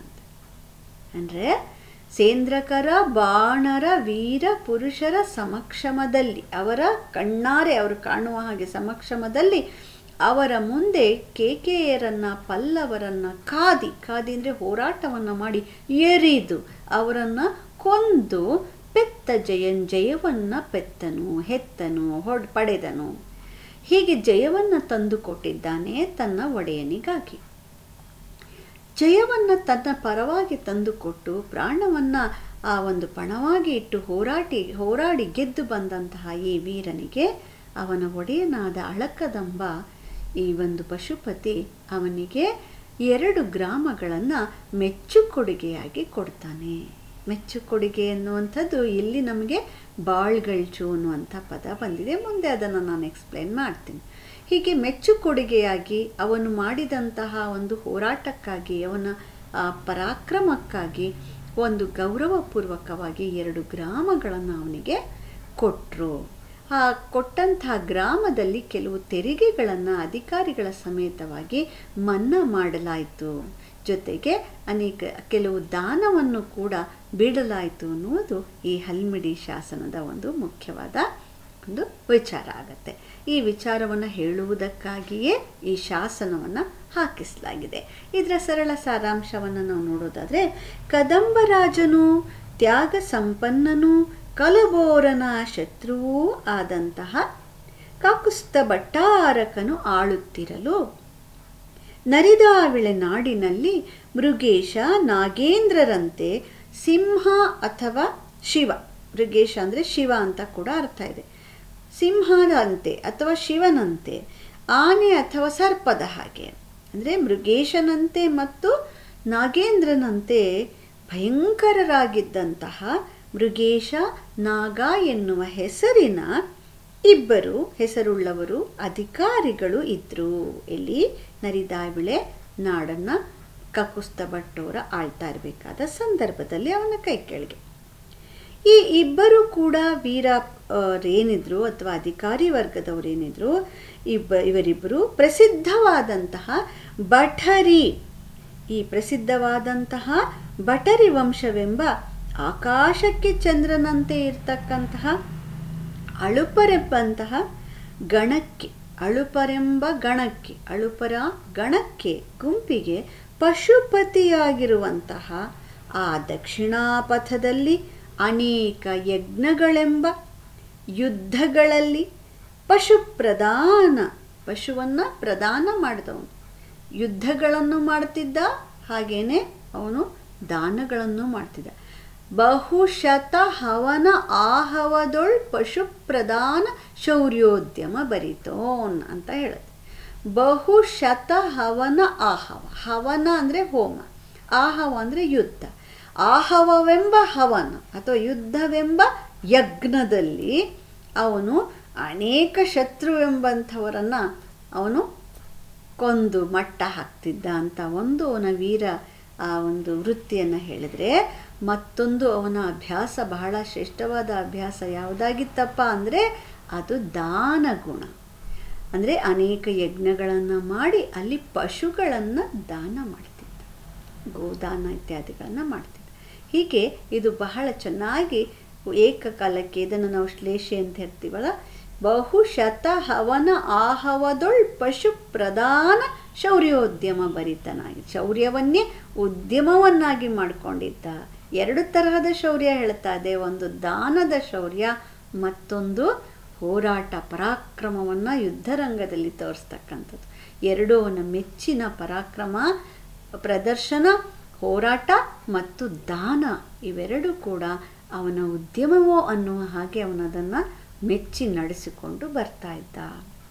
ಅಂದರೆ ಸೇಂದ್ರಕರ ಬಾಣರ ವೀರ ಪುರುಷರ ಸಮಕ್ಷಮದಲ್ಲಿ ಅವರ ಕಣ್ಣಾರೆ ಅವರು ಕಾಣುವ ಹಾಗೆ ಸಮಕ್ಷಮದಲ್ಲಿ ಅವರ ಮುಂದೆ ಕೇಕೆಯರನ್ನ ಪಲ್ಲವರನ್ನ ಕಾದಿ ಕಾದಿ ಅಂದರೆ ಹೋರಾಟವನ್ನು ಮಾಡಿ ಎರಿದು ಅವರನ್ನು ಕೊಂದು ಪೆತ್ತ ಜಯನ್ ಜಯವನ್ನ ಪೆತ್ತನು ಹೆತ್ತನು ಹೊಡ್ ಪಡೆದನು ಹೀಗೆ ಜಯವನ್ನು ತಂದುಕೊಟ್ಟಿದ್ದಾನೆ ತನ್ನ ಒಡೆಯನಿಗಾಗಿ ಜಯವನ್ನು ತನ್ನ ಪರವಾಗಿ ತಂದುಕೊಟ್ಟು ಪ್ರಾಣವನ್ನು ಆ ಒಂದು ಪಣವಾಗಿ ಇಟ್ಟು ಹೋರಾಟಿ ಹೋರಾಡಿ ಗೆದ್ದು ಬಂದಂತಹ ಈ ವೀರನಿಗೆ ಅವನ ಒಡೆಯನಾದ ಅಳಕದಂಬ ಈ ಒಂದು ಪಶುಪತಿ ಅವನಿಗೆ ಎರಡು ಗ್ರಾಮಗಳನ್ನು ಮೆಚ್ಚು ಕೊಡುಗೆಯಾಗಿ ಕೊಡ್ತಾನೆ ಮೆಚ್ಚು ಕೊಡುಗೆ ಎನ್ನುವಂಥದ್ದು ಇಲ್ಲಿ ನಮಗೆ ಬಾಳ್ಗಳ್ಚು ಅನ್ನುವಂಥ ಪದ ಬಂದಿದೆ ಮುಂದೆ ಅದನ್ನು ನಾನು ಎಕ್ಸ್ಪ್ಲೇನ್ ಮಾಡ್ತೀನಿ ಹೀಗೆ ಮೆಚ್ಚು ಕೊಡುಗೆಯಾಗಿ ಅವನು ಮಾಡಿದಂತಹ ಒಂದು ಹೋರಾಟಕ್ಕಾಗಿ ಅವನ ಪರಾಕ್ರಮಕ್ಕಾಗಿ ಒಂದು ಗೌರವಪೂರ್ವಕವಾಗಿ ಎರಡು ಗ್ರಾಮಗಳನ್ನು ಅವನಿಗೆ ಕೊಟ್ಟರು ಆ ಕೊಟ್ಟಂತಹ ಗ್ರಾಮದಲ್ಲಿ ಕೆಲವು ತೆರಿಗೆಗಳನ್ನು ಅಧಿಕಾರಿಗಳ ಸಮೇತವಾಗಿ ಮನ್ನಾ ಮಾಡಲಾಯಿತು ಜೊತೆಗೆ ಅನೇಕ ಕೆಲವು ದಾನವನ್ನು ಕೂಡ ಬಿಡಲಾಯಿತು ಅನ್ನುವುದು ಈ ಹಲ್ಮಿಡಿ ಶಾಸನದ ಒಂದು ಮುಖ್ಯವಾದ ಒಂದು ವಿಚಾರ ಆಗತ್ತೆ ಈ ವಿಚಾರವನ್ನು ಹೇಳುವುದಕ್ಕಾಗಿಯೇ ಈ ಶಾಸನವನ್ನು ಹಾಕಿಸಲಾಗಿದೆ ಇದರ ಸರಳ ಸಾರಾಂಶವನ್ನು ನಾವು ನೋಡೋದಾದರೆ ಕದಂಬರಾಜನು ತ್ಯಾಗ ಸಂಪನ್ನನೂ ಕಲಬೋರನ ಶತ್ರುವೂ ಆದಂತಹ ಕಾಕುಸ್ತ ಭಟ್ಟಾರಕನು ಆಳುತ್ತಿರಲು ನರಿದಾವಿಳೆ ನಾಡಿನಲ್ಲಿ ಮೃಗೇಶ ನಾಗೇಂದ್ರರಂತೆ ಸಿಂಹ ಅಥವಾ ಶಿವ ಮೃಗೇಶ ಅಂದರೆ ಶಿವ ಅಂತ ಕೂಡ ಅರ್ಥ ಇದೆ ಸಿಂಹದಂತೆ ಅಥವಾ ಶಿವನಂತೆ ಆನೆ ಅಥವಾ ಸರ್ಪದ ಹಾಗೆ ಅಂದರೆ ಮೃಗೇಶನಂತೆ ಮತ್ತು ನಾಗೇಂದ್ರನಂತೆ ಭಯಂಕರರಾಗಿದ್ದಂತಹ ಮೃಗೇಶ ನಾಗ ಎನ್ನುವ ಹೆಸರಿನ ಇಬ್ಬರು ಹೆಸರುಳ್ಳವರು ಅಧಿಕಾರಿಗಳು ಇದ್ದರು ಇಲ್ಲಿ ನರಿದಾವಿಳೆ ನಾಡನ್ನು ಕಕುಸ್ತ ಭಟ್ಟೋರ ಆಳ್ತಾ ಇರಬೇಕಾದ ಸಂದರ್ಭದಲ್ಲಿ ಅವನ ಕೈ ಕೆಳಗೆ ಈ ಇಬ್ಬರು ಕೂಡ ವೀರ ಏನಿದ್ರು ಅಥವಾ ಅಧಿಕಾರಿ ವರ್ಗದವರೇನಿದ್ರು ಇಬ್ಬ ಇವರಿಬ್ಬರು ಪ್ರಸಿದ್ಧವಾದಂತಹ ಬಠರಿ ಈ ಪ್ರಸಿದ್ಧವಾದಂತಹ ಬಟರಿ ವಂಶವೆಂಬ ಆಕಾಶಕ್ಕೆ ಚಂದ್ರನಂತೆ ಇರ್ತಕ್ಕಂತಹ ಅಳುಪರೆಂಬಂತಹ ಗಣಕ್ಕೆ ಅಳುಪರೆಂಬ ಗಣಕ್ಕೆ ಅಳುಪರ ಗಣಕ್ಕೆ ಗುಂಪಿಗೆ ಪಶುಪತಿಯಾಗಿರುವಂತಹ ಆ ದಕ್ಷಿಣಾಪಥದಲ್ಲಿ ಅನೇಕ ಯಜ್ಞಗಳೆಂಬ ಯುದ್ಧಗಳಲ್ಲಿ ಪಶು ಪ್ರಧಾನ ಪಶುವನ್ನು ಪ್ರದಾನ ಮಾಡಿದವನು ಯುದ್ಧಗಳನ್ನು ಮಾಡ್ತಿದ್ದ ಹಾಗೇನೆ ಅವನು ದಾನಗಳನ್ನು ಮಾಡ್ತಿದ್ದ ಬಹುಶತ ಹವನ ಆಹವದೊಳ್ ಪಶು ಪ್ರಧಾನ ಶೌರ್ಯೋದ್ಯಮ ಬರಿತೋನ್ ಅಂತ ಹೇಳುತ್ತೆ ಬಹುಶತ ಹವನ ಆಹವ ಹವನ ಅಂದರೆ ಹೋಮ ಆಹವ ಅಂದರೆ ಯುದ್ಧ ಆಹವವೆಂಬ ಹವನ ಅಥವಾ ಯುದ್ಧವೆಂಬ ಯಜ್ಞದಲ್ಲಿ ಅವನು ಅನೇಕ ಶತ್ರುವೆಂಬಂಥವರನ್ನು ಅವನು ಕೊಂದು ಮಟ್ಟ ಹಾಕ್ತಿದ್ದ ಅಂತ ಒಂದು ಅವನ ವೀರ ಆ ಒಂದು ವೃತ್ತಿಯನ್ನು ಹೇಳಿದರೆ ಮತ್ತೊಂದು ಅವನ ಅಭ್ಯಾಸ ಬಹಳ ಶ್ರೇಷ್ಠವಾದ ಅಭ್ಯಾಸ ಯಾವುದಾಗಿತ್ತಪ್ಪ ಅಂದರೆ ಅದು ದಾನ ಗುಣ ಅಂದರೆ ಅನೇಕ ಯಜ್ಞಗಳನ್ನು ಮಾಡಿ ಅಲ್ಲಿ ಪಶುಗಳನ್ನು ದಾನ ಮಾಡ್ತಿದ್ದ ಗೋದಾನ ಇತ್ಯಾದಿಗಳನ್ನು ಮಾಡ್ತಿದ್ದ ಹೀಗೆ ಇದು ಬಹಳ ಚೆನ್ನಾಗಿ ಏಕಕಾಲಕ್ಕೆ ಇದನ್ನು ನಾವು ಶ್ಲೇಷೆ ಅಂತ ಹೇಳ್ತೀವಲ್ಲ ಬಹುಶತ ಹವನ ಆಹವದೊಳ್ ಪಶು ಪ್ರಧಾನ ಶೌರ್ಯೋದ್ಯಮ ಭರಿತನಾಗಿ ಶೌರ್ಯವನ್ನೇ ಉದ್ಯಮವನ್ನಾಗಿ ಮಾಡಿಕೊಂಡಿದ್ದ ಎರಡು ತರಹದ ಶೌರ್ಯ ಹೇಳ್ತಾ ಇದೆ ಒಂದು ದಾನದ ಶೌರ್ಯ ಮತ್ತೊಂದು ಹೋರಾಟ ಪರಾಕ್ರಮವನ್ನು ಯುದ್ಧರಂಗದಲ್ಲಿ ತೋರಿಸ್ತಕ್ಕಂಥದ್ದು ಎರಡೂ ಅವನ ಮೆಚ್ಚಿನ ಪರಾಕ್ರಮ ಪ್ರದರ್ಶನ ಹೋರಾಟ ಮತ್ತು ದಾನ ಇವೆರಡೂ ಕೂಡ ಅವನ ಉದ್ಯಮವೋ ಅನ್ನುವ ಹಾಗೆ ಅವನದನ್ನು ಮೆಚ್ಚಿ ನಡೆಸಿಕೊಂಡು ಬರ್ತಾ ಇದ್ದ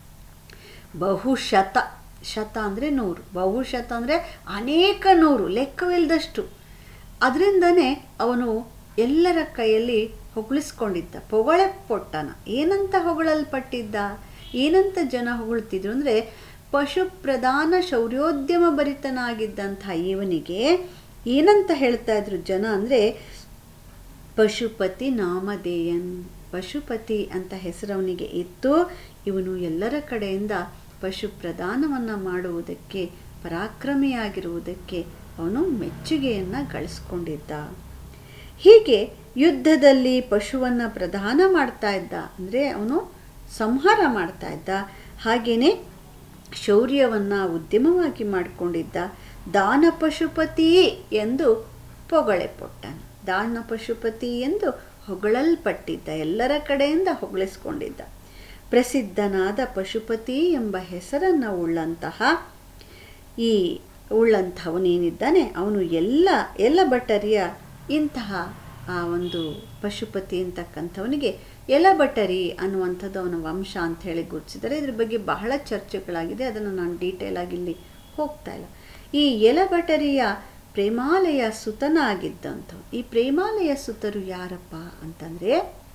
ಬಹುಶತ ಶತ ಅಂದರೆ ನೂರು ಬಹುಶತ ಅಂದರೆ ಅನೇಕ ನೂರು ಲೆಕ್ಕವಿಲ್ಲದಷ್ಟು ಅದರಿಂದನೇ ಅವನು ಎಲ್ಲರ ಕೈಯಲ್ಲಿ ಹೊಗಳಿಸ್ಕೊಂಡಿದ್ದ ಪೊಗಳೆ ಪೊಟ್ಟನ ಏನಂತ ಹೊಗಳಲ್ಪಟ್ಟಿದ್ದ ಏನಂತ ಜನ ಹೊಗಳ್ತಿದ್ರು ಅಂದರೆ ಪಶು ಪ್ರಧಾನ ಶೌರ್ಯೋದ್ಯಮ ಭರಿತನಾಗಿದ್ದಂಥ ಇವನಿಗೆ ಏನಂತ ಹೇಳ್ತಾ ಇದ್ರು ಜನ ಅಂದರೆ ಪಶುಪತಿ ನಾಮಧೇಯನ್ ಪಶುಪತಿ ಅಂತ ಹೆಸರವನಿಗೆ ಇತ್ತು ಇವನು ಎಲ್ಲರ ಕಡೆಯಿಂದ ಪಶು ಪ್ರದಾನವನ್ನು ಮಾಡುವುದಕ್ಕೆ ಪರಾಕ್ರಮಿಯಾಗಿರುವುದಕ್ಕೆ ಅವನು ಮೆಚ್ಚುಗೆಯನ್ನು ಗಳಿಸ್ಕೊಂಡಿದ್ದ ಹೀಗೆ ಯುದ್ಧದಲ್ಲಿ ಪಶುವನ್ನು ಪ್ರದಾನ ಮಾಡ್ತಾ ಇದ್ದ ಅಂದರೆ ಅವನು ಸಂಹಾರ ಮಾಡ್ತಾ ಇದ್ದ ಹಾಗೆಯೇ ಶೌರ್ಯವನ್ನು ಉದ್ಯಮವಾಗಿ ಮಾಡಿಕೊಂಡಿದ್ದ ದಾನ ಪಶುಪತಿ ಎಂದು ಪೊಗಳೆ ಪೊಟ್ಟನು ದಾನ ಪಶುಪತಿ ಎಂದು ಹೊಗಳಲ್ಪಟ್ಟಿದ್ದ ಎಲ್ಲರ ಕಡೆಯಿಂದ ಹೊಗಳಿಸ್ಕೊಂಡಿದ್ದ ಪ್ರಸಿದ್ಧನಾದ ಪಶುಪತಿ ಎಂಬ ಹೆಸರನ್ನು ಉಳ್ಳಂತಹ ಈ ಉಳ್ಳಂಥವನೇನಿದ್ದಾನೆ ಅವನು ಎಲ್ಲ ಎಲ್ಲ ಭಟ್ಟರಿಯ ಇಂತಹ ಆ ಒಂದು ಪಶುಪತಿ ಅಂತಕ್ಕಂಥವನಿಗೆ ಎಲಬಟರಿ ಅನ್ನುವಂಥದ್ದು ಅವನ ವಂಶ ಅಂತ ಹೇಳಿ ಗುರುತಿಸಿದರೆ ಇದ್ರ ಬಗ್ಗೆ ಬಹಳ ಚರ್ಚೆಗಳಾಗಿದೆ ಅದನ್ನು ನಾನು ಡೀಟೇಲ್ ಆಗಿ ಇಲ್ಲಿ ಹೋಗ್ತಾ ಇಲ್ಲ ಈ ಎಲಬಟರಿಯ ಪ್ರೇಮಾಲಯ ಸುತನಾಗಿದ್ದಂಥವು ಈ ಪ್ರೇಮಾಲಯ ಸುತರು ಯಾರಪ್ಪ ಅಂತಂದರೆ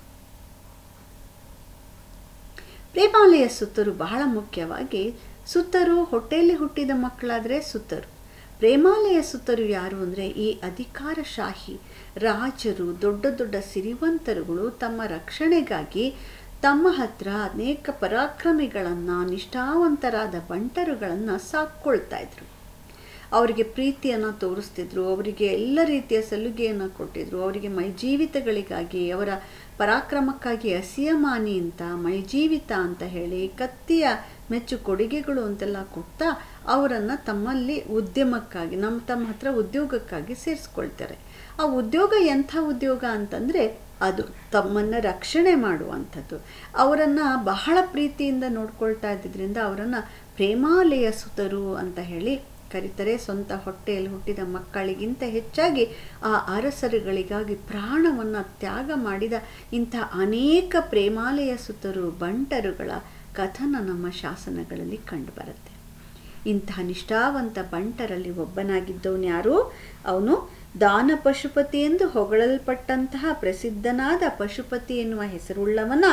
ಪ್ರೇಮಾಲಯ ಸುತ್ತರು ಬಹಳ ಮುಖ್ಯವಾಗಿ ಸುತ್ತರು ಹೊಟ್ಟೆಯಲ್ಲಿ ಹುಟ್ಟಿದ ಮಕ್ಕಳಾದರೆ ಸುತ್ತರು ಪ್ರೇಮಾಲಯ ಸುತ್ತರು ಯಾರು ಅಂದರೆ ಈ ಅಧಿಕಾರಶಾಹಿ ರಾಜರು ದೊಡ್ಡ ದೊಡ್ಡ ಸಿರಿವಂತರುಗಳು ತಮ್ಮ ರಕ್ಷಣೆಗಾಗಿ ತಮ್ಮ ಹತ್ರ ಅನೇಕ ಪರಾಕ್ರಮಿಗಳನ್ನು ನಿಷ್ಠಾವಂತರಾದ ಬಂಟರುಗಳನ್ನು ಸಾಕ್ಕೊಳ್ತಾ ಇದ್ರು ಅವರಿಗೆ ಪ್ರೀತಿಯನ್ನು ತೋರಿಸ್ತಿದ್ರು ಅವರಿಗೆ ಎಲ್ಲ ರೀತಿಯ ಸಲುಗೆಯನ್ನು ಕೊಟ್ಟಿದ್ರು ಅವರಿಗೆ ಮೈ ಜೀವಿತಗಳಿಗಾಗಿ ಅವರ ಪರಾಕ್ರಮಕ್ಕಾಗಿ ಅಸಿಯಮಾನಿ ಅಂತ ಮೈ ಜೀವಿತ ಅಂತ ಹೇಳಿ ಕತ್ತಿಯ ಮೆಚ್ಚು ಕೊಡುಗೆಗಳು ಅಂತೆಲ್ಲ ಕೊಡ್ತಾ ಅವರನ್ನು ತಮ್ಮಲ್ಲಿ ಉದ್ಯಮಕ್ಕಾಗಿ ನಮ್ಮ ತಮ್ಮ ಹತ್ರ ಉದ್ಯೋಗಕ್ಕಾಗಿ ಸೇರಿಸ್ಕೊಳ್ತಾರೆ ಆ ಉದ್ಯೋಗ ಎಂಥ ಉದ್ಯೋಗ ಅಂತಂದರೆ ಅದು ತಮ್ಮನ್ನು ರಕ್ಷಣೆ ಮಾಡುವಂಥದ್ದು ಅವರನ್ನು ಬಹಳ ಪ್ರೀತಿಯಿಂದ ನೋಡ್ಕೊಳ್ತಾ ಇದ್ದಿದ್ದರಿಂದ ಅವರನ್ನು ಪ್ರೇಮಾಲಯ ಸುತರು ಅಂತ ಹೇಳಿ ಕರೀತಾರೆ ಸ್ವಂತ ಹೊಟ್ಟೆಯಲ್ಲಿ ಹುಟ್ಟಿದ ಮಕ್ಕಳಿಗಿಂತ ಹೆಚ್ಚಾಗಿ ಆ ಅರಸರುಗಳಿಗಾಗಿ ಪ್ರಾಣವನ್ನು ತ್ಯಾಗ ಮಾಡಿದ ಇಂಥ ಅನೇಕ ಪ್ರೇಮಾಲಯ ಸುತರು ಬಂಟರುಗಳ ಕಥನ ನಮ್ಮ ಶಾಸನಗಳಲ್ಲಿ ಕಂಡುಬರುತ್ತೆ ಇಂತಹ ನಿಷ್ಠಾವಂತ ಬಂಟರಲ್ಲಿ ಒಬ್ಬನಾಗಿದ್ದವನು ಯಾರು ಅವನು ದಾನ ಪಶುಪತಿ ಎಂದು ಹೊಗಳಲ್ಪಟ್ಟಂತಹ ಪ್ರಸಿದ್ಧನಾದ ಪಶುಪತಿ ಎನ್ನುವ ಹೆಸರುಳ್ಳವನ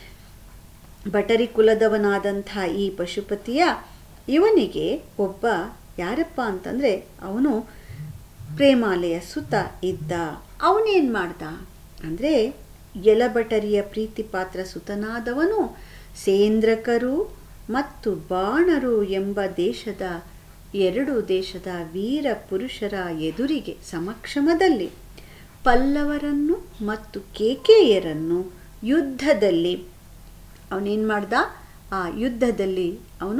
ಬಟರಿ ಕುಲದವನಾದಂಥ ಈ ಪಶುಪತಿಯ ಇವನಿಗೆ ಒಬ್ಬ ಯಾರಪ್ಪ ಅಂತಂದರೆ ಅವನು ಪ್ರೇಮಾಲಯ ಸುತ ಇದ್ದ ಅವನೇನು ಮಾಡ್ದ ಅಂದರೆ ಎಲಬಟರಿಯ ಪ್ರೀತಿ ಪಾತ್ರ ಸುತನಾದವನು ಸೇಂದ್ರಕರು ಮತ್ತು ಬಾಣರು ಎಂಬ ದೇಶದ ಎರಡು ದೇಶದ ವೀರ ಪುರುಷರ ಎದುರಿಗೆ ಸಮಕ್ಷಮದಲ್ಲಿ ಪಲ್ಲವರನ್ನು ಮತ್ತು ಕೇಕೆಯರನ್ನು ಯುದ್ಧದಲ್ಲಿ ಅವನೇನು ಮಾಡ್ದ ಆ ಯುದ್ಧದಲ್ಲಿ ಅವನು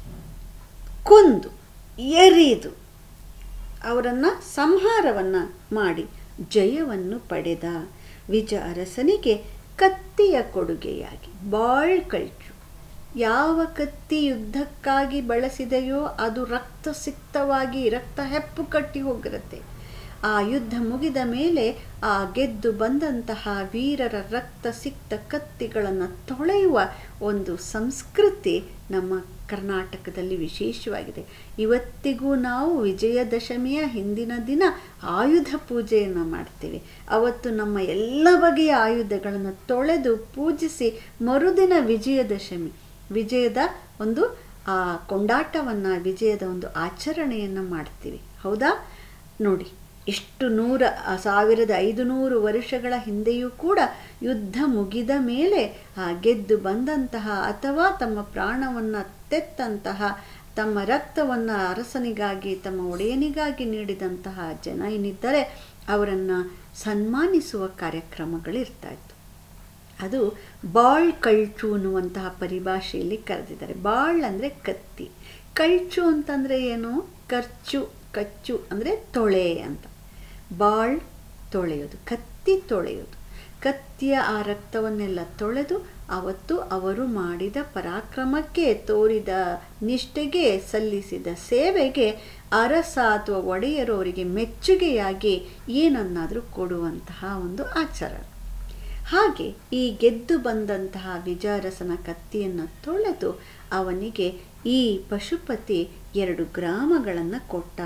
ಕೊಂದು ಎರಿದು ಅವರನ್ನು ಸಂಹಾರವನ್ನು ಮಾಡಿ ಜಯವನ್ನು ಪಡೆದ ವಿಜ ಅರಸನಿಗೆ ಕತ್ತಿಯ ಕೊಡುಗೆಯಾಗಿ ಬಾಳ್ ಕಳ್ಚು ಯಾವ ಕತ್ತಿ ಯುದ್ಧಕ್ಕಾಗಿ ಬಳಸಿದೆಯೋ ಅದು ರಕ್ತ ಸಿಕ್ತವಾಗಿ ರಕ್ತ ಹೆಪ್ಪು ಕಟ್ಟಿ ಹೋಗಿರುತ್ತೆ ಆ ಯುದ್ಧ ಮುಗಿದ ಮೇಲೆ ಆ ಗೆದ್ದು ಬಂದಂತಹ ವೀರರ ರಕ್ತ ಸಿಕ್ತ ಕತ್ತಿಗಳನ್ನು ತೊಳೆಯುವ ಒಂದು ಸಂಸ್ಕೃತಿ ನಮ್ಮ ಕರ್ನಾಟಕದಲ್ಲಿ ವಿಶೇಷವಾಗಿದೆ ಇವತ್ತಿಗೂ ನಾವು ವಿಜಯದಶಮಿಯ ಹಿಂದಿನ ದಿನ ಆಯುಧ ಪೂಜೆಯನ್ನು ಮಾಡ್ತೀವಿ ಅವತ್ತು ನಮ್ಮ ಎಲ್ಲ ಬಗೆಯ ಆಯುಧಗಳನ್ನು ತೊಳೆದು ಪೂಜಿಸಿ ಮರುದಿನ ವಿಜಯದಶಮಿ ವಿಜಯದ ಒಂದು ಆ ಕೊಂಡಾಟವನ್ನು ವಿಜಯದ ಒಂದು ಆಚರಣೆಯನ್ನು ಮಾಡ್ತೀವಿ ಹೌದಾ ನೋಡಿ ಎಷ್ಟು ನೂರ ಸಾವಿರದ ಐದು ನೂರು ವರ್ಷಗಳ ಹಿಂದೆಯೂ ಕೂಡ ಯುದ್ಧ ಮುಗಿದ ಮೇಲೆ ಆ ಗೆದ್ದು ಬಂದಂತಹ ಅಥವಾ ತಮ್ಮ ಪ್ರಾಣವನ್ನು ತೆತ್ತಂತಹ ತಮ್ಮ ರಕ್ತವನ್ನು ಅರಸನಿಗಾಗಿ ತಮ್ಮ ಒಡೆಯನಿಗಾಗಿ ನೀಡಿದಂತಹ ಜನ ಏನಿದ್ದಾರೆ ಅವರನ್ನು ಸನ್ಮಾನಿಸುವ ಕಾರ್ಯಕ್ರಮಗಳಿರ್ತಾ ಇತ್ತು ಅದು ಬಾಳ್ ಕಳ್ಚು ಅನ್ನುವಂತಹ ಪರಿಭಾಷೆಯಲ್ಲಿ ಕರೆದಿದ್ದಾರೆ ಬಾಳ್ ಅಂದರೆ ಕತ್ತಿ ಕಳ್ಚು ಅಂತಂದರೆ ಏನು ಖರ್ಚು ಕಚ್ಚು ಅಂದರೆ ತೊಳೆ ಅಂತ ಬಾಳ್ ತೊಳೆಯೋದು ಕತ್ತಿ ತೊಳೆಯೋದು ಕತ್ತಿಯ ಆ ರಕ್ತವನ್ನೆಲ್ಲ ತೊಳೆದು ಅವತ್ತು ಅವರು ಮಾಡಿದ ಪರಾಕ್ರಮಕ್ಕೆ ತೋರಿದ ನಿಷ್ಠೆಗೆ ಸಲ್ಲಿಸಿದ ಸೇವೆಗೆ ಅರಸ ಅಥವಾ ಒಡೆಯರು ಅವರಿಗೆ ಮೆಚ್ಚುಗೆಯಾಗಿ ಏನನ್ನಾದರೂ ಕೊಡುವಂತಹ ಒಂದು ಆಚರಣೆ ಹಾಗೆ ಈ ಗೆದ್ದು ಬಂದಂತಹ ವಿಜಯರಸನ ಕತ್ತಿಯನ್ನು ತೊಳೆದು ಅವನಿಗೆ ಈ ಪಶುಪತಿ ಎರಡು ಗ್ರಾಮಗಳನ್ನು ಕೊಟ್ಟ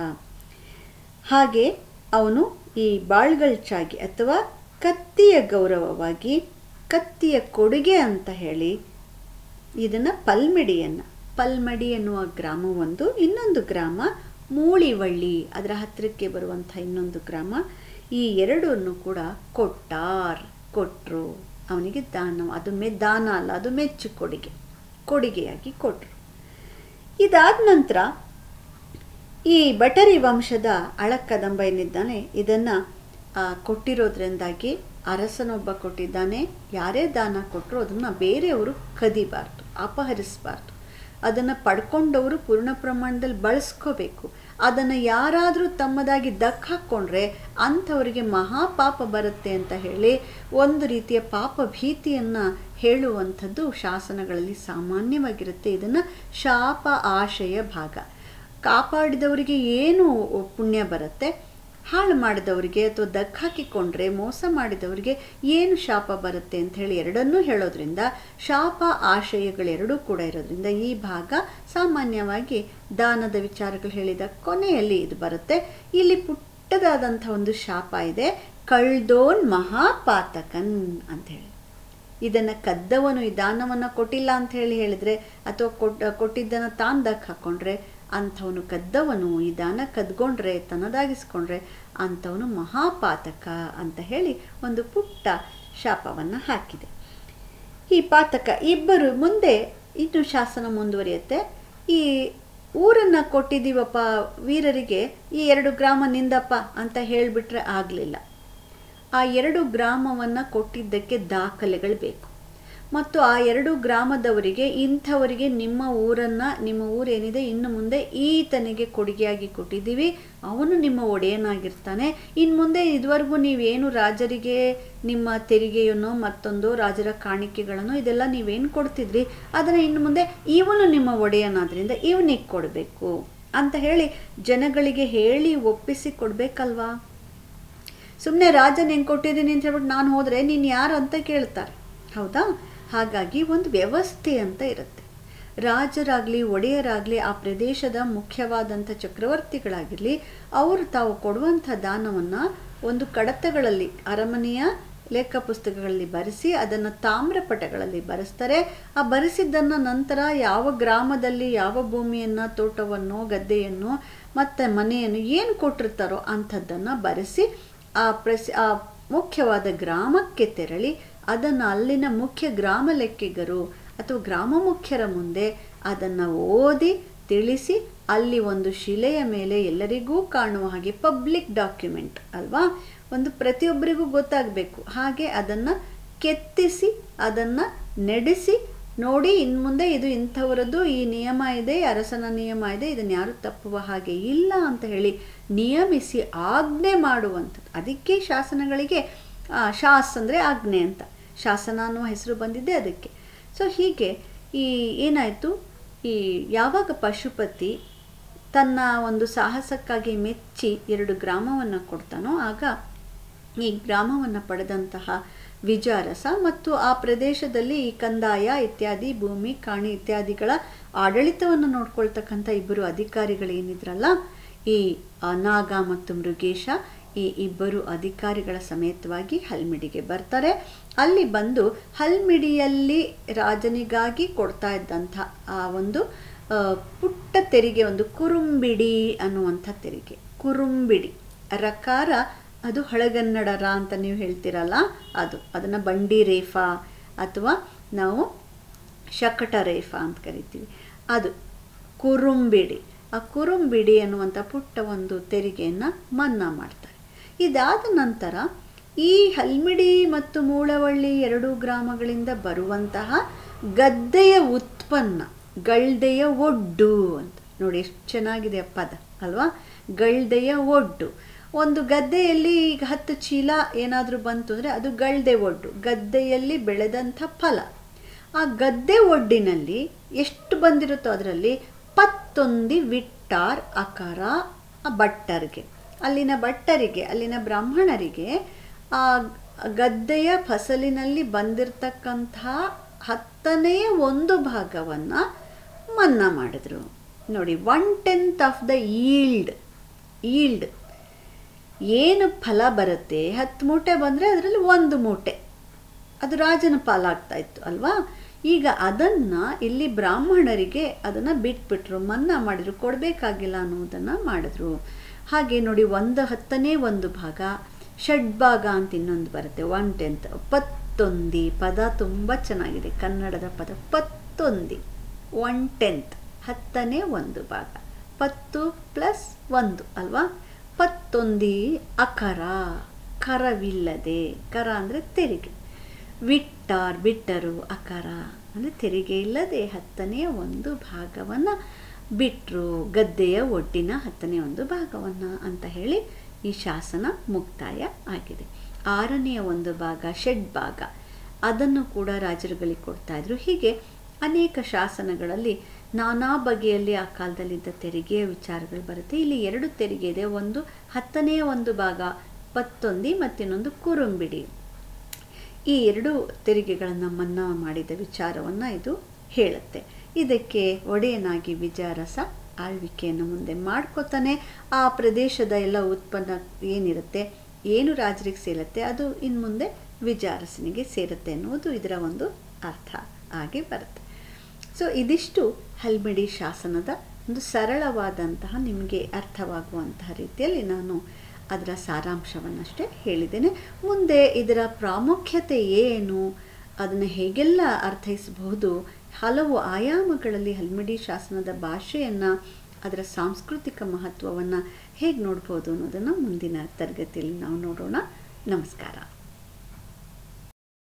ಹಾಗೆ ಅವನು ಈ ಬಾಳ್ಗಲ್ಚಾಗಿ ಅಥವಾ ಕತ್ತಿಯ ಗೌರವವಾಗಿ ಕತ್ತಿಯ ಕೊಡುಗೆ ಅಂತ ಹೇಳಿ ಇದನ್ನು ಪಲ್ಮಿಡಿಯನ್ನು ಪಲ್ಮಡಿ ಎನ್ನುವ ಗ್ರಾಮ ಒಂದು ಇನ್ನೊಂದು ಗ್ರಾಮ ಮೂಳಿವಳ್ಳಿ ಅದರ ಹತ್ತಿರಕ್ಕೆ ಬರುವಂಥ ಇನ್ನೊಂದು ಗ್ರಾಮ ಈ ಎರಡನ್ನು ಕೂಡ ಕೊಟ್ಟಾರ್ ಕೊಟ್ಟರು ಅವನಿಗೆ ದಾನ ಅದು ಮೆ ದಾನ ಅಲ್ಲ ಅದು ಮೆಚ್ಚು ಕೊಡುಗೆ ಕೊಡುಗೆಯಾಗಿ ಕೊಟ್ಟರು ಇದಾದ ನಂತರ ಈ ಬಟರಿ ವಂಶದ ಅಳಕದಂಬ ಏನಿದ್ದಾನೆ ಇದನ್ನು ಕೊಟ್ಟಿರೋದ್ರಿಂದಾಗಿ ಅರಸನೊಬ್ಬ ಕೊಟ್ಟಿದ್ದಾನೆ ಯಾರೇ ದಾನ ಕೊಟ್ಟರು ಅದನ್ನು ಬೇರೆಯವರು ಕದಿಬಾರ್ದು ಅಪಹರಿಸಬಾರ್ದು ಅದನ್ನು ಪಡ್ಕೊಂಡವರು ಪೂರ್ಣ ಪ್ರಮಾಣದಲ್ಲಿ ಬಳಸ್ಕೋಬೇಕು ಅದನ್ನು ಯಾರಾದರೂ ತಮ್ಮದಾಗಿ ದಕ್ಕ ಹಾಕ್ಕೊಂಡ್ರೆ ಅಂಥವರಿಗೆ ಮಹಾಪಾಪ ಬರುತ್ತೆ ಅಂತ ಹೇಳಿ ಒಂದು ರೀತಿಯ ಪಾಪ ಭೀತಿಯನ್ನು ಹೇಳುವಂಥದ್ದು ಶಾಸನಗಳಲ್ಲಿ ಸಾಮಾನ್ಯವಾಗಿರುತ್ತೆ ಇದನ್ನು ಶಾಪ ಆಶಯ ಭಾಗ ಕಾಪಾಡಿದವರಿಗೆ ಏನು ಪುಣ್ಯ ಬರುತ್ತೆ ಹಾಳು ಮಾಡಿದವರಿಗೆ ಅಥವಾ ದಕ್ಕ ಹಾಕಿಕೊಂಡ್ರೆ ಮೋಸ ಮಾಡಿದವರಿಗೆ ಏನು ಶಾಪ ಬರುತ್ತೆ ಅಂತ ಹೇಳಿ ಎರಡನ್ನೂ ಹೇಳೋದ್ರಿಂದ ಶಾಪ ಆಶಯಗಳೆರಡೂ ಕೂಡ ಇರೋದ್ರಿಂದ ಈ ಭಾಗ ಸಾಮಾನ್ಯವಾಗಿ ದಾನದ ವಿಚಾರಗಳು ಹೇಳಿದ ಕೊನೆಯಲ್ಲಿ ಇದು ಬರುತ್ತೆ ಇಲ್ಲಿ ಪುಟ್ಟದಾದಂಥ ಒಂದು ಶಾಪ ಇದೆ ಕಳ್ದೋನ್ ಮಹಾಪಾತಕನ್ ಅಂತ ಹೇಳಿ ಇದನ್ನು ಕದ್ದವನು ಈ ದಾನವನ್ನು ಕೊಟ್ಟಿಲ್ಲ ಅಂತ ಹೇಳಿ ಹೇಳಿದ್ರೆ ಅಥವಾ ಕೊಟ್ ಕೊಟ್ಟಿದ್ದನ್ನು ತಾನು ದಕ್ಕ ಹಾಕ್ಕೊಂಡ್ರೆ ಅಂಥವನು ಕದ್ದವನು ಈ ದಾನ ಕದ್ಕೊಂಡ್ರೆ ತನ್ನದಾಗಿಸ್ಕೊಂಡ್ರೆ ಅಂಥವನು ಮಹಾಪಾತಕ ಅಂತ ಹೇಳಿ ಒಂದು ಪುಟ್ಟ ಶಾಪವನ್ನು ಹಾಕಿದೆ ಈ ಪಾತಕ ಇಬ್ಬರು ಮುಂದೆ ಇನ್ನು ಶಾಸನ ಮುಂದುವರಿಯುತ್ತೆ ಈ ಊರನ್ನು ಕೊಟ್ಟಿದ್ದೀವಪ್ಪ ವೀರರಿಗೆ ಈ ಎರಡು ಗ್ರಾಮ ನಿಂದಪ್ಪ ಅಂತ ಹೇಳಿಬಿಟ್ರೆ ಆಗಲಿಲ್ಲ ಆ ಎರಡು ಗ್ರಾಮವನ್ನು ಕೊಟ್ಟಿದ್ದಕ್ಕೆ ದಾಖಲೆಗಳು ಬೇಕು ಮತ್ತು ಆ ಎರಡು ಗ್ರಾಮದವರಿಗೆ ಇಂಥವರಿಗೆ ನಿಮ್ಮ ಊರನ್ನು ನಿಮ್ಮ ಊರೇನಿದೆ ಇನ್ನು ಮುಂದೆ ಈತನಿಗೆ ಕೊಡುಗೆಯಾಗಿ ಕೊಟ್ಟಿದ್ದೀವಿ ಅವನು ನಿಮ್ಮ ಒಡೆಯನಾಗಿರ್ತಾನೆ ಇನ್ನು ಮುಂದೆ ಇದುವರೆಗೂ ನೀವೇನು ರಾಜರಿಗೆ ನಿಮ್ಮ ತೆರಿಗೆಯನ್ನು ಮತ್ತೊಂದು ರಾಜರ ಕಾಣಿಕೆಗಳನ್ನು ಇದೆಲ್ಲ ನೀವೇನು ಕೊಡ್ತಿದ್ರಿ ಅದನ್ನು ಇನ್ನು ಮುಂದೆ ಇವನು ನಿಮ್ಮ ಒಡೆಯನಾದ್ರಿಂದ ಇವನಿಗೆ ಕೊಡಬೇಕು ಅಂತ ಹೇಳಿ ಜನಗಳಿಗೆ ಹೇಳಿ ಒಪ್ಪಿಸಿ ಕೊಡಬೇಕಲ್ವಾ ಸುಮ್ಮನೆ ರಾಜನ ಹೆಂಗೆ ಕೊಟ್ಟಿದ್ದೀನಿ ಅಂತ ಹೇಳ್ಬಿಟ್ಟು ನಾನು ಹೋದರೆ ನೀನು ಯಾರು ಅಂತ ಕೇಳ್ತಾರೆ ಹೌದಾ ಹಾಗಾಗಿ ಒಂದು ವ್ಯವಸ್ಥೆ ಅಂತ ಇರುತ್ತೆ ರಾಜರಾಗಲಿ ಒಡೆಯರಾಗಲಿ ಆ ಪ್ರದೇಶದ ಮುಖ್ಯವಾದಂಥ ಚಕ್ರವರ್ತಿಗಳಾಗಿರಲಿ ಅವರು ತಾವು ಕೊಡುವಂಥ ದಾನವನ್ನು ಒಂದು ಕಡತಗಳಲ್ಲಿ ಅರಮನೆಯ ಲೆಕ್ಕ ಪುಸ್ತಕಗಳಲ್ಲಿ ಬರೆಸಿ ಅದನ್ನು ತಾಮ್ರಪಟಗಳಲ್ಲಿ ಬರೆಸ್ತಾರೆ ಆ ಬರೆಸಿದ್ದನ್ನು ನಂತರ ಯಾವ ಗ್ರಾಮದಲ್ಲಿ ಯಾವ ಭೂಮಿಯನ್ನು ತೋಟವನ್ನು ಗದ್ದೆಯನ್ನು ಮತ್ತು ಮನೆಯನ್ನು ಏನು ಕೊಟ್ಟಿರ್ತಾರೋ ಅಂಥದ್ದನ್ನು ಬರೆಸಿ ಆ ಪ್ರಸ್ ಆ ಮುಖ್ಯವಾದ ಗ್ರಾಮಕ್ಕೆ ತೆರಳಿ ಅದನ್ನು ಅಲ್ಲಿನ ಮುಖ್ಯ ಗ್ರಾಮ ಲೆಕ್ಕಿಗರು ಅಥವಾ ಗ್ರಾಮ ಮುಖ್ಯರ ಮುಂದೆ ಅದನ್ನು ಓದಿ ತಿಳಿಸಿ ಅಲ್ಲಿ ಒಂದು ಶಿಲೆಯ ಮೇಲೆ ಎಲ್ಲರಿಗೂ ಕಾಣುವ ಹಾಗೆ ಪಬ್ಲಿಕ್ ಡಾಕ್ಯುಮೆಂಟ್ ಅಲ್ವಾ ಒಂದು ಪ್ರತಿಯೊಬ್ಬರಿಗೂ ಗೊತ್ತಾಗಬೇಕು ಹಾಗೆ ಅದನ್ನು ಕೆತ್ತಿಸಿ ಅದನ್ನು ನಡೆಸಿ ನೋಡಿ ಇನ್ನು ಮುಂದೆ ಇದು ಇಂಥವರದ್ದು ಈ ನಿಯಮ ಇದೆ ಅರಸನ ನಿಯಮ ಇದೆ ಇದನ್ನು ಯಾರು ತಪ್ಪುವ ಹಾಗೆ ಇಲ್ಲ ಅಂತ ಹೇಳಿ ನಿಯಮಿಸಿ ಆಜ್ಞೆ ಮಾಡುವಂಥದ್ದು ಅದಕ್ಕೆ ಶಾಸನಗಳಿಗೆ ಶಾಸ್ ಅಂದರೆ ಆಜ್ಞೆ ಅಂತ ಶಾಸನ ಅನ್ನುವ ಹೆಸರು ಬಂದಿದ್ದೆ ಅದಕ್ಕೆ ಸೊ ಹೀಗೆ ಈ ಏನಾಯಿತು ಈ ಯಾವಾಗ ಪಶುಪತಿ ತನ್ನ ಒಂದು ಸಾಹಸಕ್ಕಾಗಿ ಮೆಚ್ಚಿ ಎರಡು ಗ್ರಾಮವನ್ನು ಕೊಡ್ತಾನೋ ಆಗ ಈ ಗ್ರಾಮವನ್ನು ಪಡೆದಂತಹ ವಿಜಾರಸ ಮತ್ತು ಆ ಪ್ರದೇಶದಲ್ಲಿ ಈ ಕಂದಾಯ ಇತ್ಯಾದಿ ಭೂಮಿ ಕಾಣಿ ಇತ್ಯಾದಿಗಳ ಆಡಳಿತವನ್ನು ನೋಡ್ಕೊಳ್ತಕ್ಕಂಥ ಇಬ್ಬರು ಅಧಿಕಾರಿಗಳೇನಿದ್ರಲ್ಲ ಈ ನಾಗ ಮತ್ತು ಮೃಗೇಶ ಈ ಇಬ್ಬರು ಅಧಿಕಾರಿಗಳ ಸಮೇತವಾಗಿ ಹಲ್ಮಿಡಿಗೆ ಬರ್ತಾರೆ ಅಲ್ಲಿ ಬಂದು ಹಲ್ಮಿಡಿಯಲ್ಲಿ ರಾಜನಿಗಾಗಿ ಕೊಡ್ತಾ ಇದ್ದಂಥ ಆ ಒಂದು ಪುಟ್ಟ ತೆರಿಗೆ ಒಂದು ಕುರುಂಬಿಡಿ ಅನ್ನುವಂಥ ತೆರಿಗೆ ಕುರುಂಬಿಡಿ ರಕಾರ ಅದು ಹಳಗನ್ನಡ ರ ಅಂತ ನೀವು ಹೇಳ್ತೀರಲ್ಲ ಅದು ಅದನ್ನು ಬಂಡಿ ರೇಫಾ ಅಥವಾ ನಾವು ಶಕಟ ರೇಫಾ ಅಂತ ಕರಿತೀವಿ ಅದು ಕುರುಂಬಿಡಿ ಆ ಕುರುಂಬಿಡಿ ಅನ್ನುವಂಥ ಪುಟ್ಟ ಒಂದು ತೆರಿಗೆಯನ್ನು ಮನ್ನಾ ಮಾಡ್ತಾರೆ ಇದಾದ ನಂತರ ಈ ಹಲ್ಮಿಡಿ ಮತ್ತು ಮೂಳವಳ್ಳಿ ಎರಡು ಗ್ರಾಮಗಳಿಂದ ಬರುವಂತಹ ಗದ್ದೆಯ ಉತ್ಪನ್ನ ಗಳ್ದೆಯ ಒಡ್ಡು ಅಂತ ನೋಡಿ ಎಷ್ಟು ಚೆನ್ನಾಗಿದೆ ಪದ ಅಲ್ವಾ ಗಳ್ದೆಯ ಒಡ್ಡು ಒಂದು ಗದ್ದೆಯಲ್ಲಿ ಈಗ ಹತ್ತು ಚೀಲ ಏನಾದರೂ ಬಂತು ಅಂದರೆ ಅದು ಗಳ್ದೆ ಒಡ್ಡು ಗದ್ದೆಯಲ್ಲಿ ಬೆಳೆದಂಥ ಫಲ ಆ ಗದ್ದೆ ಒಡ್ಡಿನಲ್ಲಿ ಎಷ್ಟು ಬಂದಿರುತ್ತೋ ಅದರಲ್ಲಿ ಪತ್ತೊಂದಿ ವಿಟ್ಟಾರ್ ಅಕಾರ ಆ ಭಟ್ಟರಿಗೆ ಅಲ್ಲಿನ ಭಟ್ಟರಿಗೆ ಅಲ್ಲಿನ ಬ್ರಾಹ್ಮಣರಿಗೆ ಆ ಗದ್ದೆಯ ಫಸಲಿನಲ್ಲಿ ಬಂದಿರತಕ್ಕಂತಹ ಹತ್ತನೆಯ ಒಂದು ಭಾಗವನ್ನು ಮನ್ನಾ ಮಾಡಿದ್ರು ನೋಡಿ one tenth of the yield yield ಏನು ಫಲ ಬರುತ್ತೆ ಹತ್ತು ಮೂಟೆ ಬಂದರೆ ಅದರಲ್ಲಿ ಒಂದು ಮೂಟೆ ಅದು ರಾಜನ ಪಾಲಾಗ್ತಾ ಇತ್ತು ಅಲ್ವಾ ಈಗ ಅದನ್ನು ಇಲ್ಲಿ ಬ್ರಾಹ್ಮಣರಿಗೆ ಅದನ್ನು ಬಿಟ್ಬಿಟ್ರು ಮನ್ನಾ ಮಾಡಿದ್ರು ಕೊಡಬೇಕಾಗಿಲ್ಲ ಅನ್ನೋದನ್ನು ಮಾಡಿದ್ರು ಹಾಗೆ ನೋಡಿ ಒಂದು ಹತ್ತನೇ ಒಂದು ಭಾಗ ಷಡ್ಭಾಗ ಅಂತ ಇನ್ನೊಂದು ಬರುತ್ತೆ ಒನ್ ಟೆಂತ್ ಪತ್ತೊಂದಿ ಪದ ತುಂಬ ಚೆನ್ನಾಗಿದೆ ಕನ್ನಡದ ಪದ ಪತ್ತೊಂದಿ ಒನ್ ಟೆಂತ್ ಹತ್ತನೇ ಒಂದು ಭಾಗ ಪತ್ತು ಪ್ಲಸ್ ಒಂದು ಅಲ್ವಾ ಪತ್ತೊಂದಿ ಅಕರ ಕರವಿಲ್ಲದೆ ಕರ ಅಂದರೆ ತೆರಿಗೆ ವಿಟ್ಟಾರ್ ಬಿಟ್ಟರು ಅಕರ ಅಂದರೆ ತೆರಿಗೆ ಇಲ್ಲದೆ ಹತ್ತನೆಯ ಒಂದು ಭಾಗವನ್ನು ಬಿಟ್ಟರು ಗದ್ದೆಯ ಒಡ್ಡಿನ ಹತ್ತನೇ ಒಂದು ಭಾಗವನ್ನು ಅಂತ ಹೇಳಿ ಈ ಶಾಸನ ಮುಕ್ತಾಯ ಆಗಿದೆ ಆರನೆಯ ಒಂದು ಭಾಗ ಷಡ್ ಭಾಗ ಅದನ್ನು ಕೂಡ ರಾಜರುಗಳಿಗೆ ಕೊಡ್ತಾ ಇದ್ರು ಹೀಗೆ ಅನೇಕ ಶಾಸನಗಳಲ್ಲಿ ನಾನಾ ಬಗೆಯಲ್ಲಿ ಆ ಕಾಲದಲ್ಲಿದ್ದ ತೆರಿಗೆಯ ವಿಚಾರಗಳು ಬರುತ್ತೆ ಇಲ್ಲಿ ಎರಡು ತೆರಿಗೆ ಇದೆ ಒಂದು ಹತ್ತನೆಯ ಒಂದು ಭಾಗ ಪತ್ತೊಂದಿ ಮತ್ತಿನ್ನೊಂದು ಕುರುಂಬಿಡಿ ಈ ಎರಡು ತೆರಿಗೆಗಳನ್ನು ಮನ್ನಾ ಮಾಡಿದ ವಿಚಾರವನ್ನು ಇದು ಹೇಳುತ್ತೆ ಇದಕ್ಕೆ ಒಡೆಯನಾಗಿ ವಿಜಯರಸ ಆಳ್ವಿಕೆಯನ್ನು ಮುಂದೆ ಮಾಡ್ಕೋತಾನೆ ಆ ಪ್ರದೇಶದ ಎಲ್ಲ ಉತ್ಪನ್ನ ಏನಿರುತ್ತೆ ಏನು ರಾಜರಿಗೆ ಸೇರುತ್ತೆ ಅದು ಇನ್ನು ಮುಂದೆ ವಿಜಯರಸನಿಗೆ ಸೇರುತ್ತೆ ಅನ್ನುವುದು ಇದರ ಒಂದು ಅರ್ಥ ಆಗಿ ಬರುತ್ತೆ ಸೊ ಇದಿಷ್ಟು ಹಲ್ಮಿಡಿ ಶಾಸನದ ಒಂದು ಸರಳವಾದಂತಹ ನಿಮಗೆ ಅರ್ಥವಾಗುವಂತಹ ರೀತಿಯಲ್ಲಿ ನಾನು ಅದರ ಸಾರಾಂಶವನ್ನಷ್ಟೇ ಹೇಳಿದ್ದೇನೆ ಮುಂದೆ ಇದರ ಪ್ರಾಮುಖ್ಯತೆ ಏನು ಅದನ್ನು ಹೇಗೆಲ್ಲ ಅರ್ಥೈಸಬಹುದು ಹಲವು ಆಯಾಮಗಳಲ್ಲಿ ಹಲ್ಮಿಡಿ ಶಾಸನದ ಭಾಷೆಯನ್ನು ಅದರ ಸಾಂಸ್ಕೃತಿಕ ಮಹತ್ವವನ್ನು ಹೇಗೆ ನೋಡ್ಬೋದು ಅನ್ನೋದನ್ನು ಮುಂದಿನ ತರಗತಿಯಲ್ಲಿ ನಾವು ನೋಡೋಣ ನಮಸ್ಕಾರ